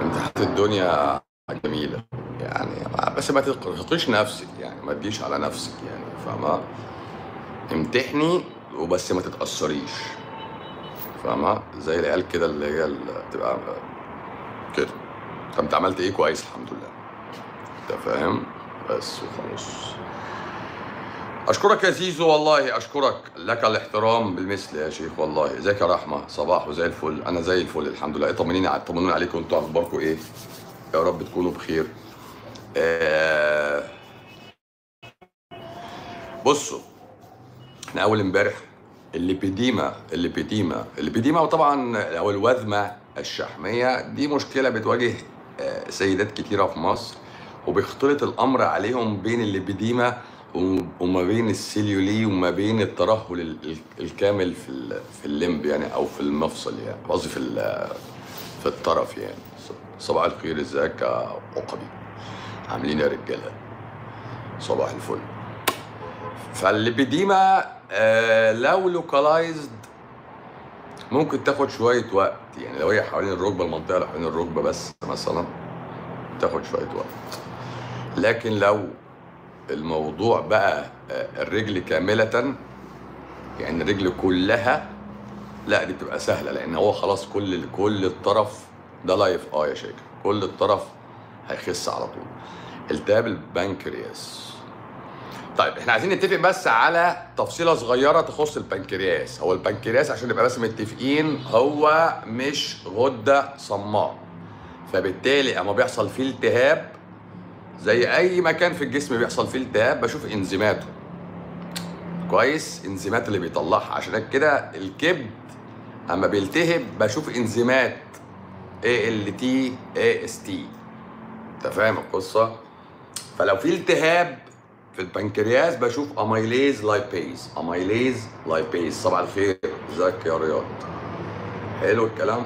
امتحانات الدنيا جميلة يعني بس ما ترهقيش نفسك يعني ما تجيش على نفسك يعني فاهمة امتحني وبس ما تتأثريش فاهمة زي العيال كده اللي هي اللي بتبقى كده طب انت عملت ايه كويس الحمد لله انت فاهم بس وخلاص اشكرك يا زيزو والله اشكرك لك الاحترام بالمثل يا شيخ والله ازيك يا رحمه صباح وزي الفل انا زي الفل الحمد لله طمنيني ع- طمنوني عليكم انتوا اخباركم ايه يا رب تكونوا بخير آه بصوا احنا اول امبارح الليبيديما الليبيديما الليبيديما وطبعا او الوذمه الشحميه دي مشكله بتواجه آه، سيدات كتيره في مصر وبيختلط الامر عليهم بين الليبيديما وم- وما بين السيليولي وما بين الترهل ال- ال- الكامل في ال- في الليمب يعني او في المفصل يعني قصدي في ال- في الطرف يعني صباح الخير ازيك يا عقبي عاملين يا رجاله صباح الفل فالليبيديما آه لو لوكالايزد ممكن تاخد شويه وقت يعني لو هي حوالين الركبه المنطقه اللي حوالين الركبه بس مثلا تاخد شويه وقت لكن لو الموضوع بقى آه، الرجل كامله يعني الرجل كلها لا دي بتبقى سهله لان هو خلاص كل كل الطرف ده لايف اه يا شيخ كل الطرف هيخس على طول التهاب البنكرياس طيب احنا عايزين نتفق بس على تفصيله صغيره تخص البنكرياس هو البنكرياس عشان نبقى بس متفقين هو مش غده صماء فبالتالي اما بيحصل فيه التهاب زي اي مكان في الجسم بيحصل فيه التهاب بشوف انزيماته كويس انزيمات اللي بيطلعها عشان كده الكبد اما بيلتهب بشوف انزيمات ALT AST انت فاهم القصه فلو في التهاب في البنكرياس بشوف اميليز لايبيز اميليز لايبيز صباح الخير ازيك يا رياض حلو الكلام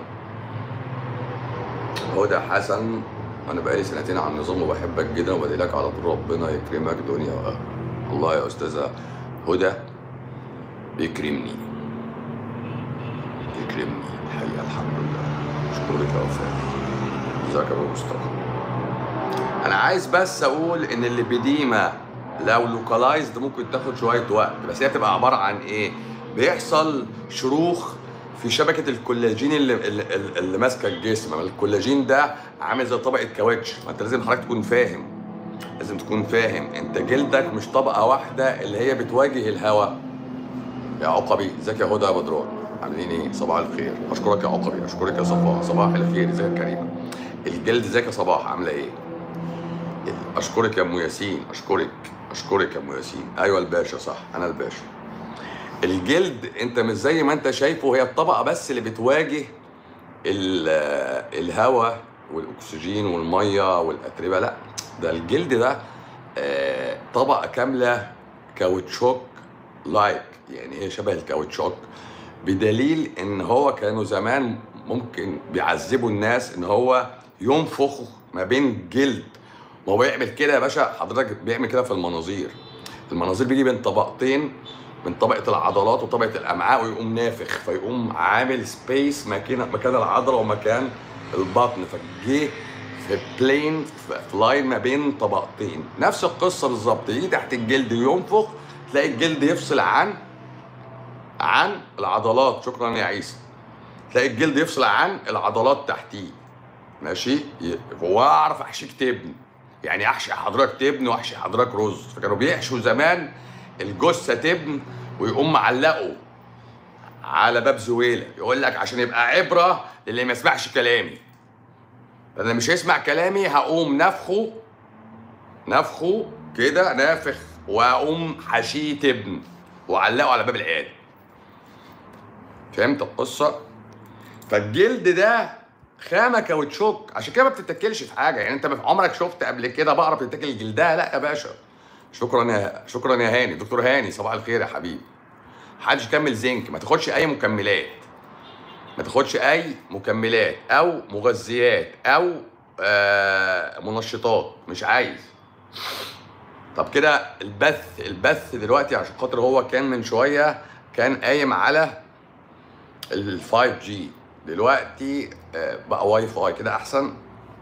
هدى حسن انا بقالي سنتين على النظام وبحبك جدا وبدعي لك على طول ربنا يكرمك دنيا واخره الله يا استاذه هدى بيكرمني يكرمني الحقيقه الحمد لله اشكرك يا وفاء ازيك يا ابو مصطفى انا عايز بس اقول ان الليبيديما لو لوكالايزد ممكن تاخد شويه وقت بس هي بتبقى عباره عن ايه بيحصل شروخ في شبكه الكولاجين اللي اللي, اللي ماسكه الجسم ما الكولاجين ده عامل زي طبقه كاوتش ما انت لازم حضرتك تكون فاهم لازم تكون فاهم انت جلدك مش طبقه واحده اللي هي بتواجه الهواء يا عقبي ازيك يا هدى يا بدران عاملين ايه صباح الخير اشكرك يا عقبي اشكرك يا صباح صباح الخير ازيك يا كريمه الجلد ازيك يا صباح عامله ايه اشكرك يا ام ياسين اشكرك اشكرك يا ام ياسين ايوه الباشا صح انا الباشا الجلد انت مش زي ما انت شايفه هي الطبقه بس اللي بتواجه ال- الهواء والاكسجين والميه والاتربه لا ده الجلد ده آه، طبقه كامله كاوتشوك لايك يعني هي شبه الكاوتشوك بدليل ان هو كانوا زمان ممكن بيعذبوا الناس ان هو ينفخ ما بين جلد ما هو بيعمل كده يا باشا حضرتك بيعمل كده في المناظير المناظير بيجي بين طبقتين من طبقه العضلات وطبقه الامعاء ويقوم نافخ فيقوم عامل سبيس مكان مكان العضله ومكان البطن فجه في بلين في لاين ما بين طبقتين نفس القصه بالظبط يجي تحت الجلد وينفخ تلاقي الجلد يفصل عن عن العضلات شكرا يا عيسى تلاقي الجلد يفصل عن العضلات تحتيه ماشي ي- واعرف احشيك تبن يعني احشي حضرتك تبن واحشي حضرتك رز فكانوا بيحشوا زمان الجثه تبن ويقوم معلقه على باب زويله يقول لك عشان يبقى عبره للي ما يسمعش كلامي انا مش هيسمع كلامي هقوم نفخه نفخه كده نافخ واقوم حشيه تبن وعلقه على باب العياده فهمت القصه فالجلد ده خامه كاوتشوك عشان كده ما بتتاكلش في حاجه يعني انت ما في عمرك شفت قبل كده بقره بتتاكل جلدها لا يا باشا شكرا يا شكرا يا هاني دكتور هاني صباح الخير يا حبيبي محدش يكمل زنك ما تاخدش اي مكملات ما تاخدش اي مكملات او مغذيات او آه منشطات مش عايز طب كده البث البث دلوقتي عشان خاطر هو كان من شويه كان قايم على ال 5 جي دلوقتي آه، بقى واي فاي كده احسن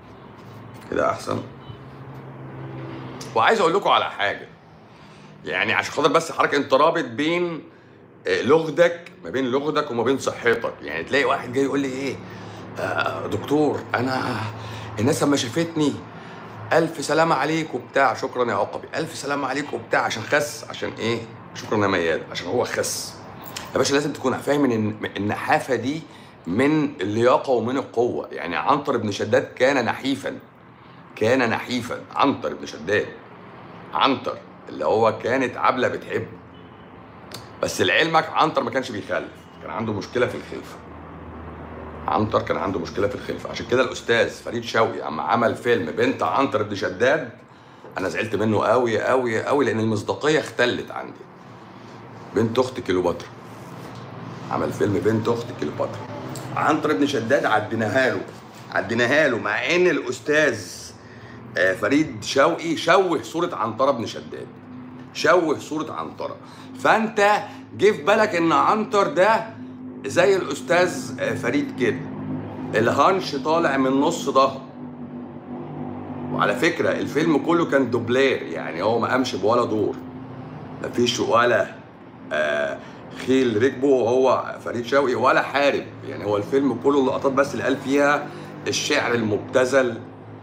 كده احسن وعايز اقول لكم على حاجه يعني عشان خاطر بس حضرتك انت رابط بين آه، لغدك ما بين لغدك وما بين صحتك يعني تلاقي واحد جاي يقول لي ايه آه دكتور انا الناس لما شافتني الف سلامة عليك وبتاع شكرا يا عقبي الف سلامة عليك وبتاع عشان خس عشان ايه شكرا يا مياد عشان هو خس يا باشا لازم تكون فاهم ان النحافه دي من اللياقه ومن القوه يعني عنتر بن شداد كان نحيفا كان نحيفا عنتر بن شداد عنتر اللي هو كانت عبله بتحبه بس لعلمك عنتر ما كانش بيخلف كان عنده مشكله في الخلفه عنتر كان عنده مشكله في الخلفه عشان كده الاستاذ فريد شوقي اما عمل فيلم بنت عنتر بن شداد انا زعلت منه قوي قوي قوي لان المصداقيه اختلت عندي بنت اخت كيلوباترا عمل فيلم بنت اخت كيلوباترا عنتر بن شداد عديناها له عديناها له مع ان الاستاذ آه، فريد شوقي شوه صوره عنتره بن شداد شوه صوره عنتره فانت جه في بالك ان عنتر ده زي الاستاذ آه، فريد كده الهانش طالع من نص ظهره وعلى فكره الفيلم كله كان دوبلير يعني هو ما قامش بولا دور مفيش ولا آه خيل ركبه وهو فريد شوقي ولا حارب يعني هو الفيلم كله اللقطات بس اللي قال فيها الشعر المبتذل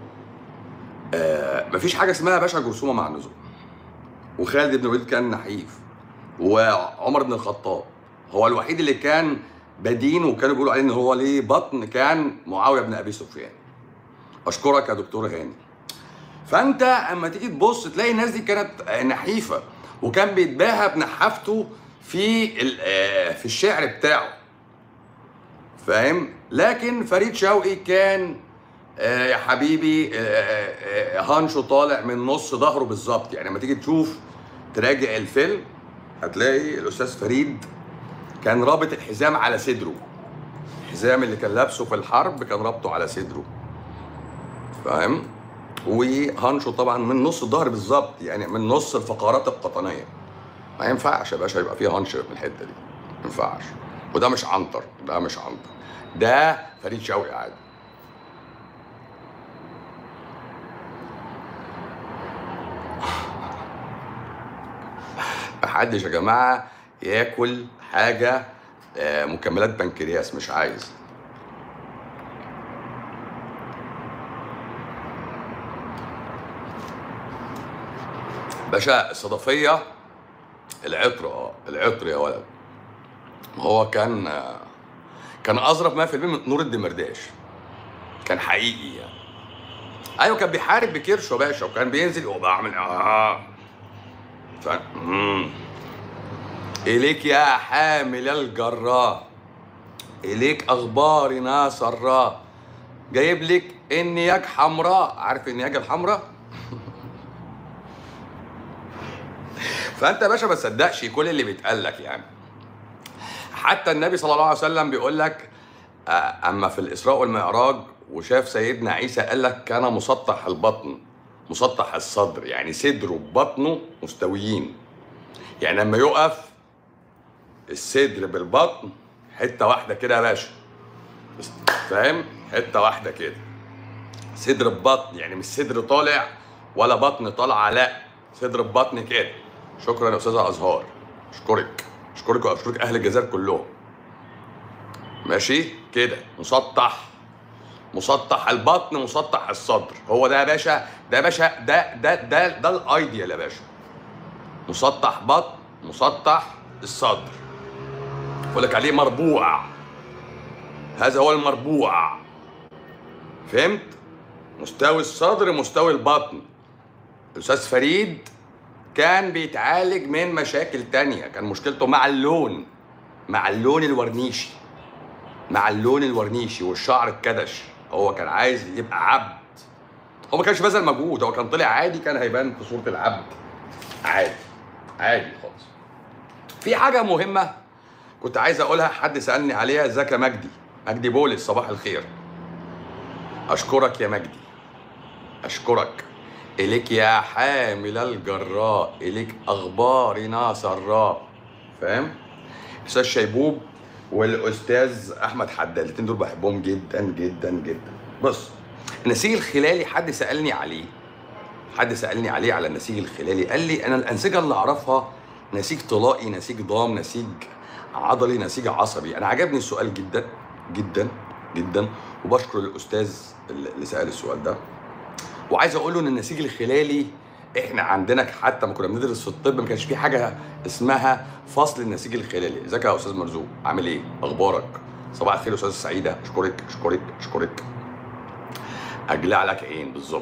آه مفيش حاجه اسمها باشا جرثومه مع النزول وخالد بن الوليد كان نحيف وعمر بن الخطاب هو الوحيد اللي كان بدين وكانوا بيقولوا عليه ان هو ليه بطن كان معاويه بن ابي سفيان اشكرك يا دكتور هاني فانت اما تيجي تبص تلاقي الناس دي كانت نحيفه وكان بيتباهى بنحافته في آه، في الشعر بتاعه فاهم لكن فريد شوقي كان آه، يا حبيبي آه، هانشو طالع من نص ظهره بالظبط يعني لما تيجي تشوف تراجع الفيلم هتلاقي الاستاذ فريد كان رابط الحزام على صدره الحزام اللي كان لابسه في الحرب كان رابطه على صدره فاهم وهانشو طبعا من نص الظهر بالظبط يعني من نص الفقرات القطنيه ما ينفعش يا باشا يبقى فيه هانش من الحته دي ما ينفعش وده مش عنتر ده مش عنتر ده فريد شوقي عادي محدش يا جماعه ياكل حاجه آه، مكملات بنكرياس مش عايز باشا الصدفيه العطر اه العطر يا ولد ما هو كان آه، كان اظرف ما في الفيلم نور الدمرداش كان حقيقي يعني ايوه كان بيحارب بكرشه يا باشا وكان بينزل وبعمل اه ف... مم. اليك يا حامل الجراء اليك اخبارنا سراء جايب لك النياج حمراء عارف النياج الحمراء فانت يا باشا ما تصدقش كل اللي بيتقال لك يعني حتى النبي صلى الله عليه وسلم بيقول لك آه، اما في الاسراء والمعراج وشاف سيدنا عيسى قال لك كان مسطح البطن مسطح الصدر يعني صدره وبطنه مستويين يعني لما يقف الصدر بالبطن حته واحده كده يا باشا فاهم حته واحده كده صدر ببطن يعني مش صدر طالع ولا بطن طالعه لا صدر ببطن كده شكرا يا استاذه ازهار اشكرك اشكرك واشكرك اهل الجزائر كلهم ماشي كده مسطح مسطح البطن مسطح الصدر هو ده يا باشا ده يا باشا ده ده ده ده الايديال يا باشا مسطح بطن مسطح الصدر بقول لك عليه مربوع هذا هو المربوع فهمت مستوي الصدر مستوي البطن الاستاذ فريد كان بيتعالج من مشاكل تانية كان مشكلته مع اللون مع اللون الورنيشي مع اللون الورنيشي والشعر الكدش هو كان عايز يبقى عبد هو ما كانش بذل مجهود هو كان طلع عادي كان هيبان في صورة العبد عادي عادي خالص في حاجة مهمة كنت عايز اقولها حد سألني عليها ازيك يا مجدي مجدي بولس صباح الخير اشكرك يا مجدي اشكرك إليك يا حامل الجراء إليك أخبارنا سراء فاهم؟ أستاذ شيبوب والأستاذ أحمد حداد الاتنين دول بحبهم جدا جدا جدا بص النسيج الخلالي حد سالني عليه حد سالني عليه على النسيج الخلالي قال لي انا الانسجه اللي اعرفها نسيج طلائي نسيج ضام نسيج عضلي نسيج عصبي انا عجبني السؤال جدا جدا جدا وبشكر الاستاذ اللي سال السؤال ده وعايز اقول له ان النسيج الخلالي احنا عندنا حتى ما كنا بندرس في الطب ما كانش في حاجه اسمها فصل النسيج الخلالي ازيك يا استاذ مرزوق عامل ايه اخبارك صباح الخير يا استاذ سعيده اشكرك اشكرك اشكرك اجلع لك عين بالظبط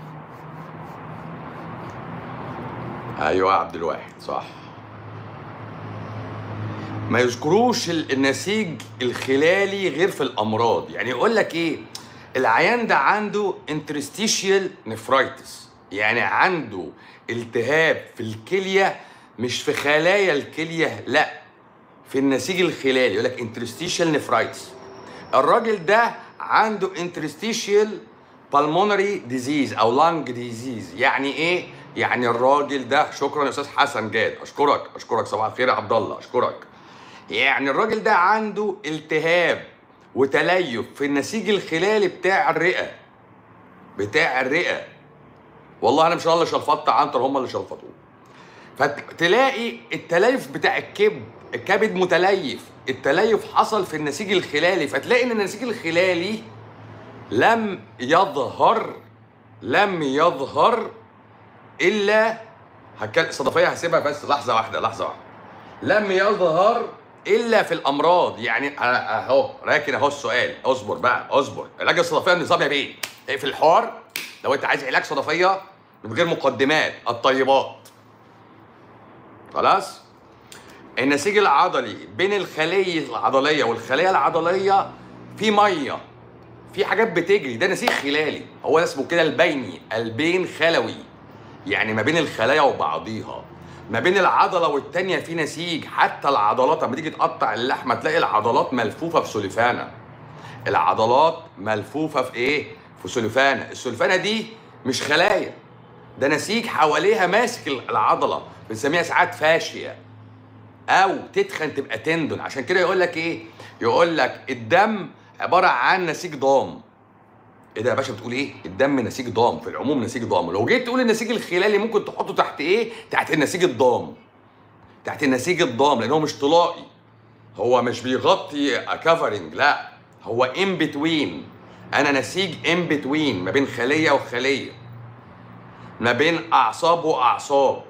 ايوه يا عبد الواحد صح ما يذكروش ال- النسيج الخلالي غير في الامراض يعني يقول لك ايه العيان ده عنده انترستيشيال نفرايتس يعني عنده التهاب في الكليه مش في خلايا الكليه لا في النسيج الخلالي يقول لك انترستيشيال نفرايتس الراجل ده عنده انترستيشيال بالمونري ديزيز او لانج ديزيز يعني ايه يعني الراجل ده شكرا يا استاذ حسن جاد اشكرك اشكرك صباح الخير يا عبد الله اشكرك يعني الراجل ده عنده التهاب وتليف في النسيج الخلالي بتاع الرئه بتاع الرئه والله انا مش انا اللي شلفطت عنتر هم اللي شلفطوه فتلاقي التليف بتاع الكبد الكبد متليف التليف حصل في النسيج الخلالي فتلاقي ان النسيج الخلالي لم يظهر لم يظهر الا هتكلم صدفيه هسيبها بس لحظه واحده لحظه واحده لم يظهر الا في الامراض يعني انا اهو راكن اهو السؤال اصبر بقى اصبر علاج الصدفيه النظام يا بيه اقفل الحوار لو انت عايز علاج صدفيه من غير مقدمات الطيبات خلاص النسيج العضلي بين الخلية العضلية والخلية العضلية في مية في حاجات بتجري ده نسيج خلالي هو ده اسمه كده البيني البين خلوي يعني ما بين الخلايا وبعضيها ما بين العضله والتانيه في نسيج حتى العضلات لما تيجي تقطع اللحمه تلاقي العضلات ملفوفه في سلفانه العضلات ملفوفه في ايه في سلفانه السلفانه دي مش خلايا ده نسيج حواليها ماسك العضله بنسميها ساعات فاشيه او تتخن تبقى تندن عشان كده يقول لك ايه يقول لك الدم عباره عن نسيج ضام ايه ده يا باشا بتقول ايه الدم نسيج ضام في العموم نسيج ضام لو جيت تقول النسيج الخلالي ممكن تحطه تحت ايه تحت النسيج الضام تحت النسيج الضام لان هو مش طلائي هو مش بيغطي كفرنج لا هو ان بتوين انا نسيج ان بتوين ما بين خليه وخليه ما بين اعصاب واعصاب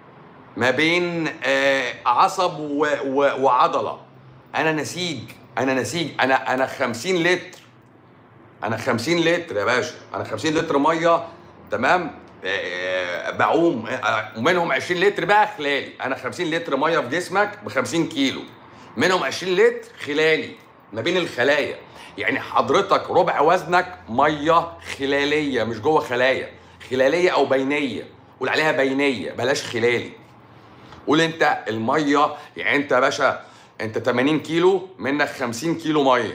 ما بين آه، عصب و... و... وعضله انا نسيج انا نسيج انا انا 50 لتر انا 50 لتر يا باشا انا 50 لتر ميه تمام آه، بعوم آه، ومنهم 20 لتر بقى خلالي انا 50 لتر ميه في جسمك ب 50 كيلو منهم 20 لتر خلالي ما بين الخلايا يعني حضرتك ربع وزنك ميه خلاليه مش جوه خلايا خلاليه او بينيه قول عليها بينيه بلاش خلالي قول انت الميه يعني انت يا باشا انت 80 كيلو منك 50 كيلو ميه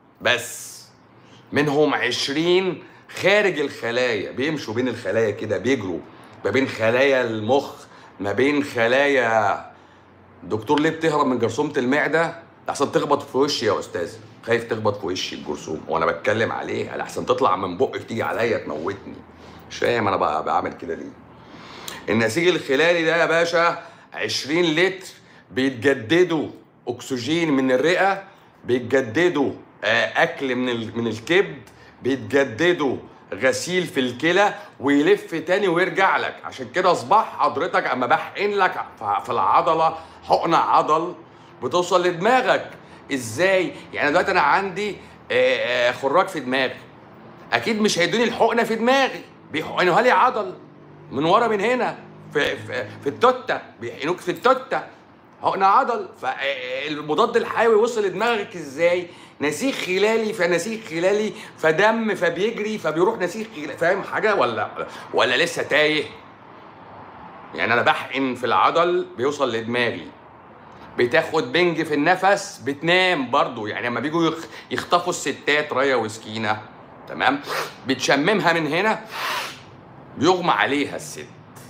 بس منهم 20 خارج الخلايا بيمشوا بين الخلايا كده بيجروا ما بين خلايا المخ ما بين خلايا دكتور ليه بتهرب من جرثومه المعده لحسن تخبط في وشي يا استاذ خايف تخبط في وشي الجرثومه وانا بتكلم عليها لحسن تطلع من بقك تيجي عليا تموتني مش فاهم انا بقى بعمل كده ليه النسيج الخلالي ده يا باشا 20 لتر بيتجددوا اكسجين من الرئه بيتجددوا آه، اكل من ال- من الكبد بيتجددوا غسيل في الكلى ويلف تاني ويرجع لك عشان كده صباح حضرتك اما بحقن لك ف- في العضله حقنه عضل بتوصل لدماغك ازاي يعني دلوقتي انا عندي آه، آه، خراج في دماغي اكيد مش هيدوني الحقنه في دماغي بيحقنوها لي عضل من ورا من هنا في في, في التوته بيحقنوك في التوته حقنه عضل فالمضاد الحيوي وصل لدماغك ازاي نسيج خلالي فنسيج خلالي فدم فبيجري فبيروح نسيج خلالي فاهم حاجه ولا ولا لسه تايه يعني انا بحقن في العضل بيوصل لدماغي بتاخد بنج في النفس بتنام برضو يعني لما بيجوا يخ- يخطفوا الستات ريا وسكينه تمام بتشممها من هنا بيغمى عليها الست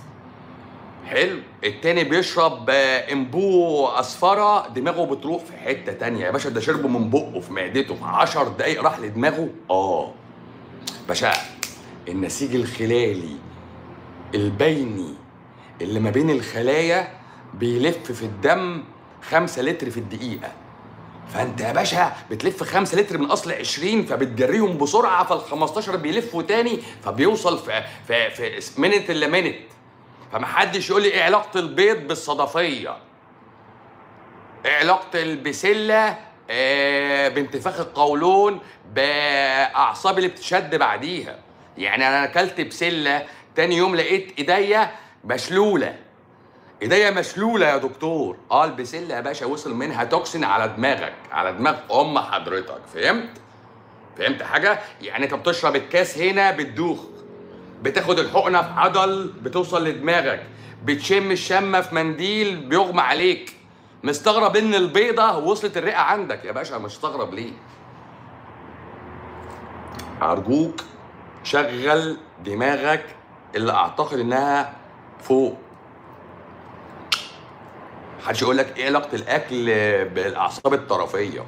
حلو التاني بيشرب آه، انبو اصفره دماغه بتروح في حته تانية يا باشا ده شربه من بقه في معدته في 10 دقايق راح لدماغه اه باشا النسيج الخلالي البيني اللي ما بين الخلايا بيلف في الدم خمسة لتر في الدقيقة فانت يا باشا بتلف خمسة لتر من اصل 20 فبتجريهم بسرعة فال 15 بيلفوا تاني فبيوصل في في في منت الا منت فمحدش يقول لي ايه علاقة البيض بالصدفية ايه علاقة البسلة آه، بانتفاخ القولون باعصاب اللي بتشد بعديها يعني انا اكلت بسله تاني يوم لقيت ايديا مشلوله ايديا مشلوله يا دكتور اه البسله يا باشا وصل منها توكسين على دماغك على دماغ ام حضرتك فهمت فهمت حاجه يعني انت بتشرب الكاس هنا بتدوخ بتاخد الحقنه في عضل بتوصل لدماغك بتشم الشمه في منديل بيغمى عليك مستغرب ان البيضه وصلت الرئه عندك يا باشا مستغرب ليه ارجوك شغل دماغك اللي اعتقد انها فوق محدش يقول لك ايه علاقه الاكل بالاعصاب الطرفيه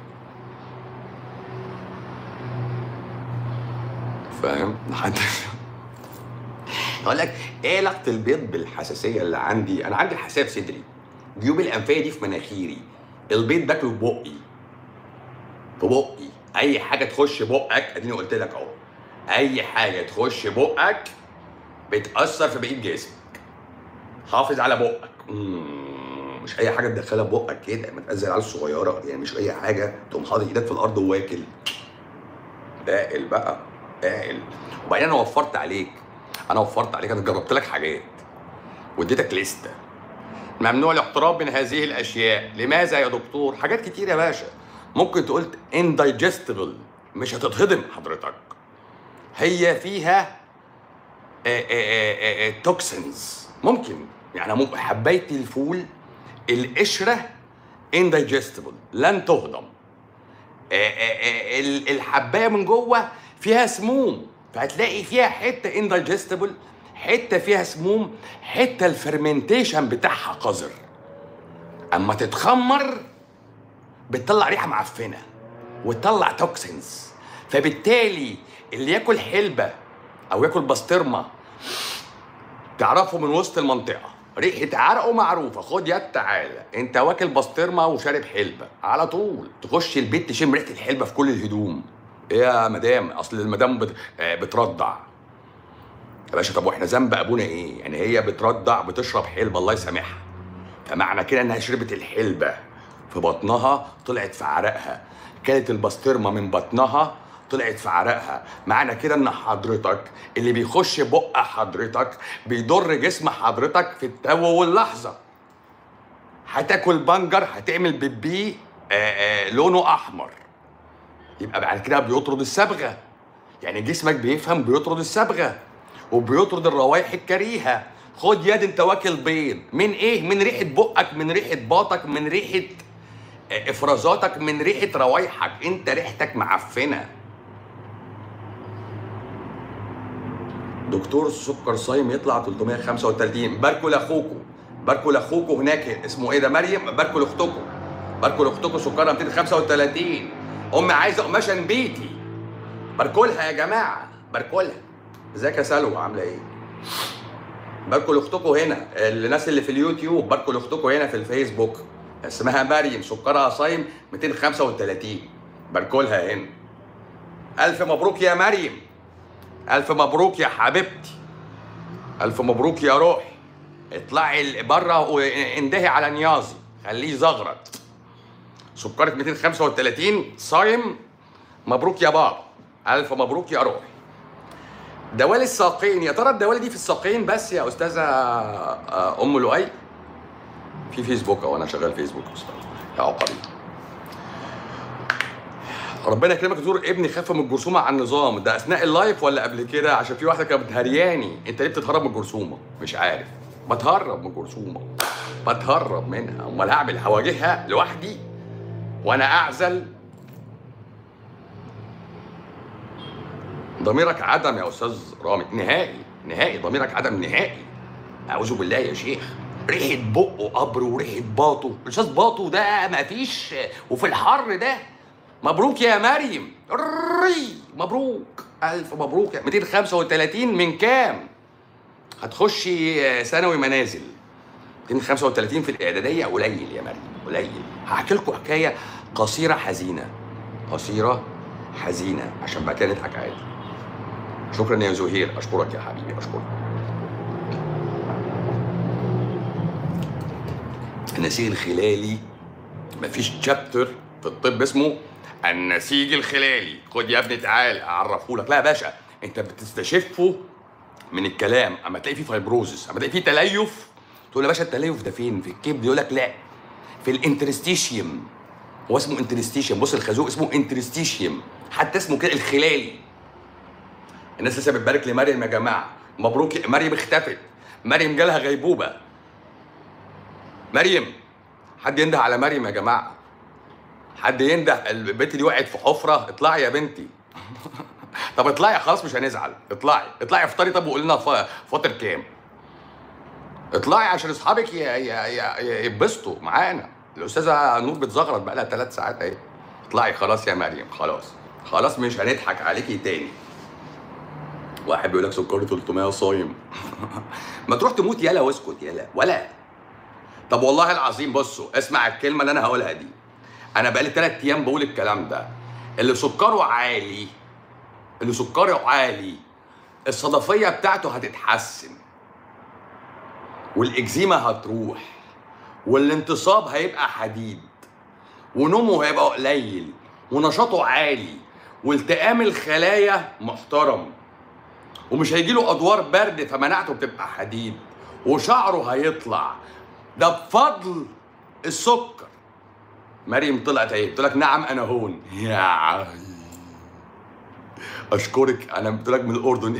فاهم حد يقول لك ايه علاقه البيض بالحساسيه اللي عندي انا عندي حساسيه في صدري جيوب الانفيه دي في مناخيري البيض باكله ببقي في بقي اي حاجه تخش بقك اديني قلت لك اهو اي حاجه تخش بقك بتاثر في بقيه جسمك حافظ على بقك مم، مش اي حاجه تدخلها بقك كده ما تبقاش زي العيال الصغيره يعني مش اي حاجه تقوم حاطط ايدك في الارض وواكل اقل بقى اقل وبعدين انا وفرت عليك انا وفرت عليك انا جربت لك حاجات واديتك لسته ممنوع الاقتراب من هذه الاشياء لماذا يا دكتور حاجات كتير يا باشا ممكن تقول indigestible مش هتتهضم حضرتك هي فيها توكسنز ممكن يعني ممكن حبايه الفول القشره indigestible لن تهضم آه، آه، آه، ال- الحبايه من جوه فيها سموم فهتلاقي فيها حته indigestible حته فيها سموم حته الفرمنتيشن بتاعها قذر اما تتخمر بتطلع ريحه معفنه وتطلع توكسينز فبالتالي اللي ياكل حلبه او ياكل بسطرمه تعرفه من وسط المنطقه ريحه عرقه معروفه خد يد تعالى انت واكل بسطرمه وشارب حلبه على طول تخش البيت تشم ريحه الحلبه في كل الهدوم ايه يا مدام اصل المدام بت... آه، بترضع يا باشا طب واحنا ذنب ابونا ايه يعني هي بترضع بتشرب حلبه الله يسامحها فمعنى كده انها شربت الحلبه في بطنها طلعت في عرقها كانت البسطرمه من بطنها طلعت في عرقها معنى كده ان حضرتك اللي بيخش بق حضرتك بيضر جسم حضرتك في التو واللحظه هتاكل بنجر هتعمل بيبي آه، آه، لونه احمر يبقى بعد كده بيطرد الصبغه يعني جسمك بيفهم بيطرد الصبغه وبيطرد الروائح الكريهه خد يد انت واكل بيض من ايه من ريحه بقك من ريحه باطك من ريحه آه، افرازاتك من ريحه روايحك انت ريحتك معفنه دكتور سكر صايم يطلع 335 باركوا لاخوكوا باركوا لاخوكوا هناك اسمه ايه ده مريم باركوا لاختكم باركوا لاختكم سكرها 235 امي عايزه قماشه بيتي باركوا لها يا جماعه باركوا لها ازيك يا سلوى عامله ايه باركوا لاختكم هنا الناس اللي في اليوتيوب باركوا لاختكم هنا في الفيسبوك اسمها مريم سكرها صايم 235 باركوا لها هنا الف مبروك يا مريم الف مبروك يا حبيبتي الف مبروك يا روحي اطلعي بره واندهي على نيازي خليه زغرط سكرك 235 صايم مبروك يا بابا الف مبروك يا روحي دوالي الساقين يا ترى الدوالي دي في الساقين بس يا استاذه آه، ام لؤي في فيسبوك او انا شغال فيسبوك بس يا عقري ربنا يكرمك يا دكتور ابني خف من الجرثومه على النظام ده اثناء اللايف ولا قبل كده عشان في واحده كانت بتهرياني انت ليه بتتهرب من الجرثومه مش عارف بتهرب من الجرثومه بتهرب منها امال هعمل هواجهها لوحدي وانا اعزل ضميرك عدم يا استاذ رامي نهائي نهائي ضميرك عدم نهائي اعوذ بالله يا شيخ ريحه بقه قبر وريحه باطه الاستاذ باطه ده ما فيش وفي الحر ده مبروك يا مريم ري مبروك الف مبروك 235 من كام هتخشي ثانوي منازل 235 في الاعداديه قليل يا مريم قليل هحكي لكم حكايه قصيره حزينه قصيره حزينه عشان بعد كده نضحك عادي شكرا يا زهير اشكرك يا حبيبي اشكرك النسيج الخلالي مفيش تشابتر في الطب اسمه النسيج الخلالي خد يا ابني تعال اعرفهولك لا يا باشا انت بتستشفه من الكلام اما تلاقي فيه فايبروزس اما تلاقي فيه تليف تقول يا باشا التليف ده فين في الكبد يقول لك لا في الانترستيشيوم هو اسمه انترستيشيوم بص الخازوق اسمه انترستيشيوم حتى اسمه كده الخلالي الناس لسه بتبارك لمريم يا جماعه مبروك مريم اختفت مريم جالها غيبوبه مريم حد ينده على مريم يا جماعه حد ينده البنت دي وقعت في حفره اطلعي يا بنتي طب اطلعي خلاص مش هنزعل اطلعي اطلعي افطري طب وقولي لنا ف- فاطر كام اطلعي عشان اصحابك ي- ي- ي- يتبسطوا معانا الاستاذه نور بتزغرط بقى لها ثلاث ساعات اهي اطلعي خلاص يا مريم خلاص خلاص مش هنضحك عليكي تاني واحد بيقول لك سكر 300 صايم ما تروح تموت يلا واسكت يلا ولا طب والله العظيم بصوا اسمع الكلمه اللي انا هقولها دي انا بقالي ثلاث ايام بقول الكلام ده اللي سكره عالي اللي سكره عالي الصدفيه بتاعته هتتحسن والاكزيما هتروح والانتصاب هيبقى حديد ونومه هيبقى قليل ونشاطه عالي والتئام الخلايا محترم ومش هيجيله ادوار برد فمناعته بتبقى حديد وشعره هيطلع ده بفضل السكر مريم طلعت اهي قلت لك نعم انا هون يا عي. اشكرك انا قلت لك من الاردن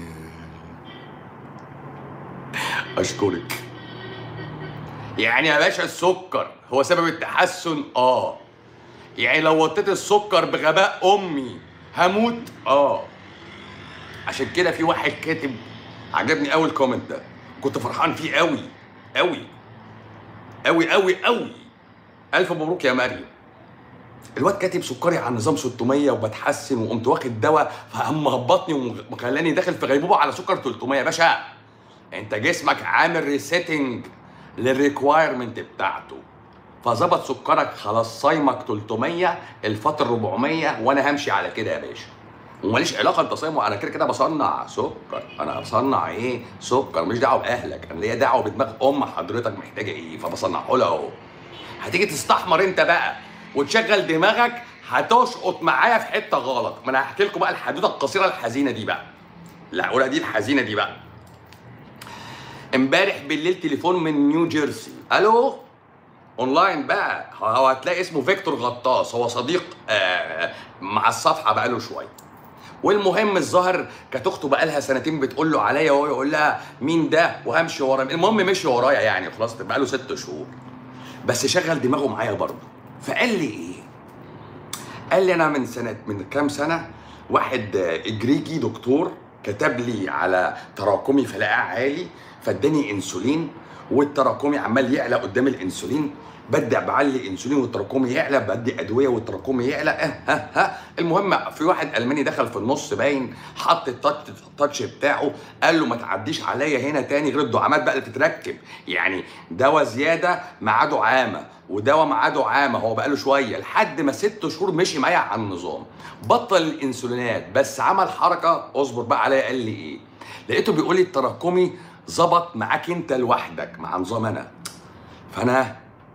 اشكرك يعني يا باشا السكر هو سبب التحسن اه يعني لو وطيت السكر بغباء امي هموت اه عشان كده في واحد كاتب عجبني قوي الكومنت ده كنت فرحان فيه قوي قوي قوي قوي قوي الف مبروك يا مريم الواد كاتب سكري على نظام 600 وبتحسن وقمت واخد دواء فقام مهبطني وخلاني داخل في غيبوبه على سكر 300 يا باشا انت جسمك عامل ريسيتنج للريكوايرمنت بتاعته فظبط سكرك خلاص صايمك 300 الفطر 400 وانا همشي على كده يا باشا وماليش علاقه انت صايم انا كده كده بصنع سكر انا بصنع ايه سكر مش دعوه باهلك انا ليا دعوه بدماغ ام حضرتك محتاجه ايه فبصنعه لها اهو هتيجي تستحمر انت بقى وتشغل دماغك هتشقط معايا في حته غلط ما انا هحكي لكم بقى الحدوته القصيره الحزينه دي بقى اللي هقولها دي الحزينه دي بقى امبارح بالليل تليفون من نيو جيرسي الو اونلاين بقى هو هتلاقي اسمه فيكتور غطاس هو صديق آه مع الصفحه بقاله شويه والمهم الظاهر كانت اخته بقى لها سنتين بتقول له عليا وهو يقول لها مين ده وهمشي ورا مين. المهم مشي ورايا يعني خلاص بقى له ست شهور بس شغل دماغه معايا برضه فقال لي ايه قال لي انا من سنه من كام سنه واحد آه، اجريجي دكتور كتب لي على تراكمي فلاقاه عالي فاداني انسولين والتراكمي عمال يعلى قدام الانسولين بدي بعلي انسولين والتراكمي يعلى بدي ادويه والتراكمي يعلى اه ها ها المهم في واحد الماني دخل في النص باين حط التاتش التاتش بتاعه قال له ما تعديش عليا هنا تاني غير الدعامات بقى اللي تتركب يعني دواء زياده معاه دعامه ودواء معاه دعامه هو بقاله شويه لحد ما ست شهور مشي معايا على النظام بطل الانسولينات بس عمل حركه اصبر بقى عليا قال لي ايه لقيته بيقول لي التراكمي ظبط معاك انت لوحدك مع نظام انا فانا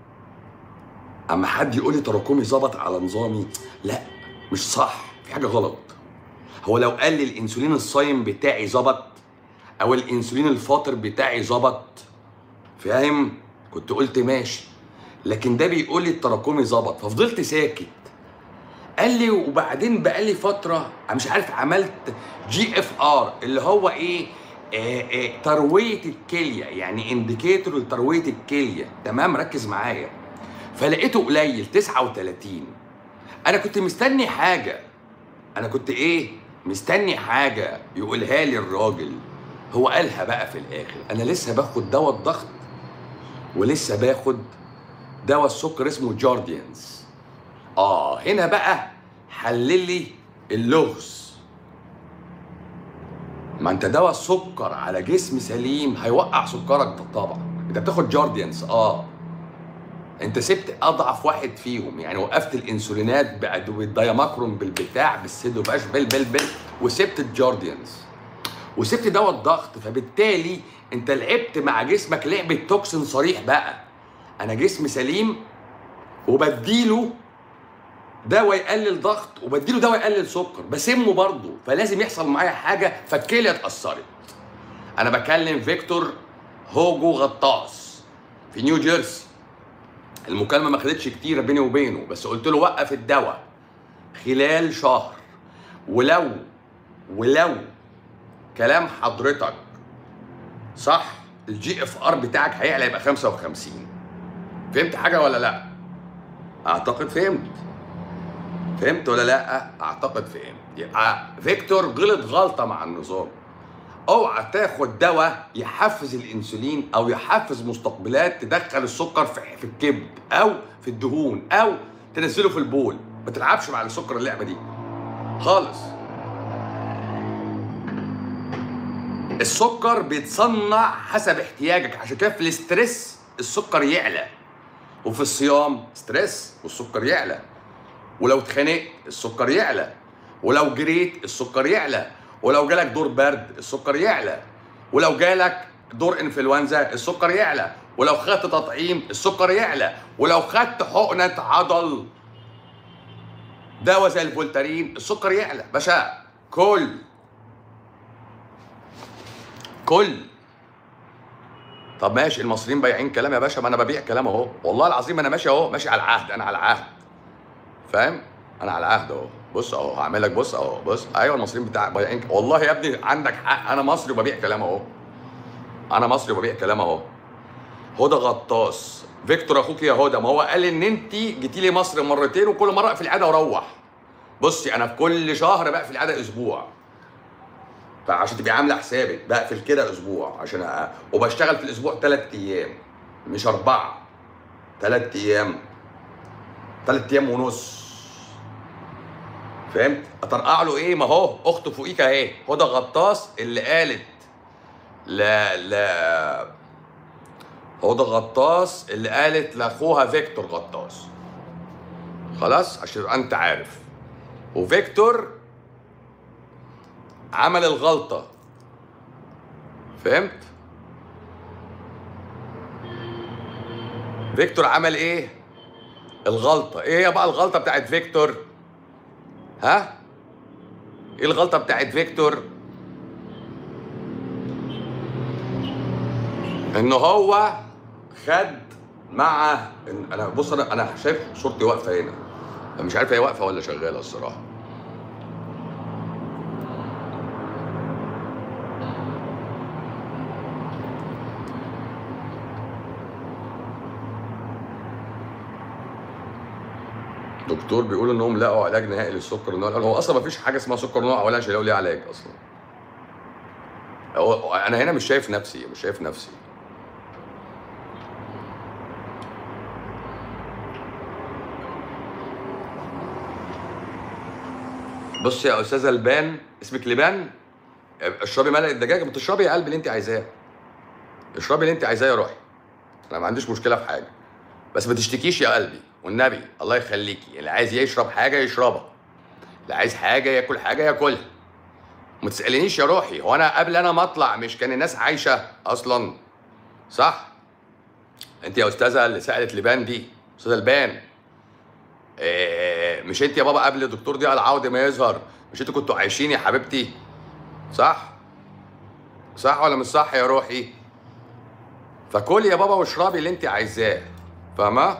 اما حد يقول لي تراكمي ظبط على نظامي لا مش صح في حاجه غلط هو لو قال لي الانسولين الصايم بتاعي ظبط او الانسولين الفاطر بتاعي ظبط فاهم كنت قلت ماشي لكن ده بيقول لي التراكمي ظبط ففضلت ساكت قال لي وبعدين بقى لي فتره أنا مش عارف عملت جي اف ار اللي هو ايه آه آه ترويه الكليه يعني انديكيتور لترويه الكليه تمام ركز معايا فلقيته قليل 39 انا كنت مستني حاجه انا كنت ايه مستني حاجه يقولها لي الراجل هو قالها بقى في الاخر انا لسه باخد دواء الضغط ولسه باخد دواء السكر اسمه جارديانز اه هنا بقى حلل لي اللغز ما انت دواء السكر على جسم سليم هيوقع سكرك ده طبعا انت بتاخد جارديانس اه انت سبت اضعف واحد فيهم يعني وقفت الانسولينات بقى بالدايماكرون بالبتاع بالسيدو باش بل بل بل وسبت الجارديانز وسبت دواء الضغط فبالتالي انت لعبت مع جسمك لعبه توكسين صريح بقى انا جسم سليم وبديله دواء يقلل ضغط وبديله دواء يقلل سكر بسمه برضه فلازم يحصل معايا حاجه فالكليه اتاثرت انا بكلم فيكتور هوجو غطاس في نيو جيرسي المكالمه ما خدتش كتير بيني وبينه بس قلت له وقف الدواء خلال شهر ولو ولو كلام حضرتك صح الجي اف ار بتاعك هيعلى يبقى 55 فهمت حاجه ولا لا اعتقد فهمت فهمت ولا لا اعتقد فهمت يبقى فيكتور غلط غلطه مع النظام اوعى تاخد دواء يحفز الانسولين او يحفز مستقبلات تدخل السكر في في الكبد او في الدهون او تنزله في البول ما تلعبش مع السكر اللعبه دي خالص السكر بيتصنع حسب احتياجك عشان كده في الاسترس السكر يعلى وفي الصيام ستريس والسكر يعلى ولو اتخانقت السكر يعلى ولو جريت السكر يعلى ولو جالك دور برد السكر يعلى ولو جالك دور انفلونزا السكر يعلى ولو خدت تطعيم السكر يعلى ولو خدت حقنة عضل دواء زي الفولتارين السكر يعلى باشا كل كل طب ماشي المصريين بايعين كلام يا باشا ما انا ببيع كلام اهو والله العظيم انا ماشي اهو ماشي على العهد انا على العهد فاهم انا على العهد اهو بص اهو هعمل لك بص اهو بص ايوه المصريين بتاع بايعين والله يا ابني عندك حق انا مصري وببيع كلام اهو انا مصري وببيع كلام اهو هدى غطاس فيكتور اخوك يا هدى ما هو قال ان انت جيتي لي مصر مرتين وكل مره في العاده واروح بصي انا في كل شهر بقى في العاده اسبوع فعشان تبقي عامله حسابك بقفل كده اسبوع عشان أ... وبشتغل في الاسبوع ثلاث ايام مش اربعه ثلاث ايام ثلاث ايام ونص فهمت؟ اطرقع له ايه ما هو اخته فوقيك اهي هدى غطاس اللي قالت لا لا هدى غطاس اللي قالت لاخوها فيكتور غطاس خلاص عشان تبقى انت عارف وفيكتور عمل الغلطة فهمت؟ فيكتور عمل ايه؟ الغلطة، ايه هي بقى الغلطة بتاعت فيكتور؟ ها؟ ايه الغلطة بتاعت فيكتور؟ ان هو خد مع إن- انا بص انا انا شايف صورتي واقفة هنا مش عارف هي واقفة ولا شغالة الصراحة دكتور بيقول انهم لقوا علاج نهائي للسكر النوع الاول هو اصلا ما فيش حاجه اسمها سكر نوع اولاني عشان يلاقوا ليه علاج اصلا هو انا هنا مش شايف نفسي مش شايف نفسي بص يا استاذه لبان اسمك لبان اشربي ملء الدجاج بتشربي يا قلبي اللي انت عايزاه اشربي اللي انت عايزاه يا روحي انا ما عنديش مشكله في حاجه بس ما تشتكيش يا قلبي والنبي الله يخليكي اللي عايز يشرب حاجه يشربها اللي عايز حاجه ياكل حاجه ياكلها ما تسالنيش يا روحي هو انا قبل انا ما اطلع مش كان الناس عايشه اصلا صح انت يا استاذه اللي سالت لبان دي استاذه لبان إيه مش انت يا بابا قبل الدكتور ضياء العوضي ما يظهر مش انتوا كنتوا عايشين يا حبيبتي صح صح ولا مش صح يا روحي فكلي يا بابا واشربي اللي انت عايزاه فاهمه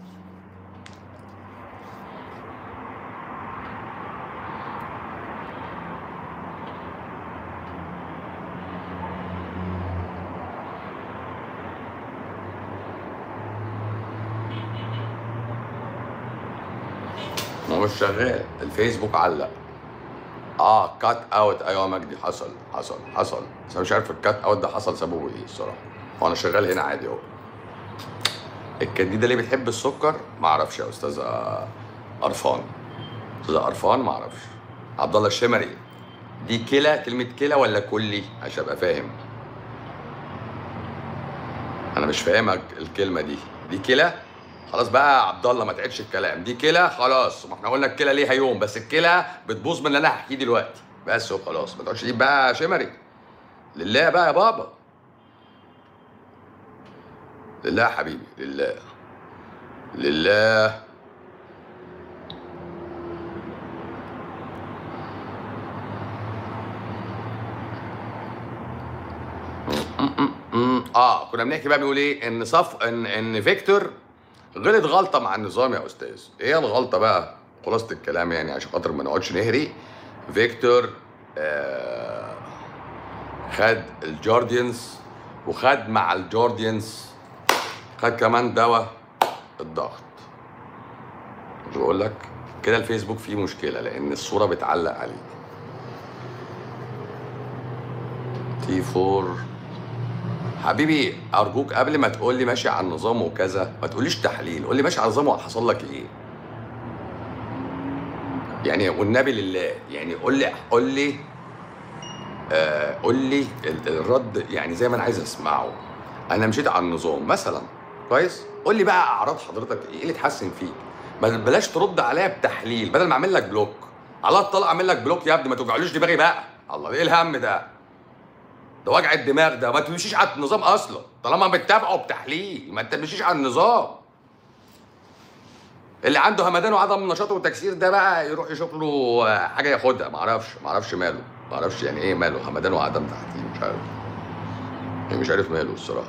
ما هو مش شغال الفيسبوك علق اه كات اوت ايوه يا مجدي حصل حصل حصل بس انا مش عارف الكات اوت ده حصل سببه ايه الصراحه هو انا شغال هنا عادي اهو الكديده ليه بتحب السكر ما اعرفش يا استاذه قرفان استاذه قرفان ما اعرفش عبد الله الشمري دي كلى كلمه كلى ولا كلي عشان ابقى فاهم انا مش فاهمك الكلمه دي دي كلى خلاص بقى يا عبد الله ما تعيدش الكلام دي كلى خلاص ما احنا قلنا الكلى ليها يوم بس الكلى بتبوظ من اللي انا هحكيه دلوقتي بس وخلاص ما تقعدش تجيب بقى شمري لله بقى يا بابا لله يا حبيبي لله لله م- اه كنا بنحكي بقى بيقول ايه ان صف ان ان فيكتور غلط غلطه مع النظام يا استاذ ايه الغلطه بقى خلاصه الكلام يعني عشان خاطر ما نقعدش نهري فيكتور آه خد الجارديانز وخد مع الجارديانز خد كمان دواء الضغط مش بقول لك كده الفيسبوك فيه مشكله لان الصوره بتعلق عليه تي 4 حبيبي ارجوك قبل ما تقول لي ماشي على النظام وكذا ما تقوليش تحليل قول لي ماشي على النظام وحصل لك ايه يعني والنبي لله يعني قول لي قول لي آه قول لي ال- الرد يعني زي ما انا عايز اسمعه انا مشيت على النظام مثلا كويس قول لي بقى اعراض حضرتك ايه إيه اللي اتحسن فيك بل- بلاش ترد عليا بتحليل بدل ما اعمل لك بلوك على الطلاق اعمل لك بلوك يا ابني ما توجعلوش دماغي بقى الله ايه الهم ده ده وجع الدماغ ده ما تمشيش على النظام اصلا طالما بتتابعه بتحليل ما تمشيش على النظام اللي عنده همدان وعدم نشاط وتكسير ده بقى يروح يشوف له حاجه ياخدها ما اعرفش ما اعرفش ماله ما اعرفش يعني ايه ماله همدان وعدم تحليل مش عارف يعني مش عارف ماله الصراحه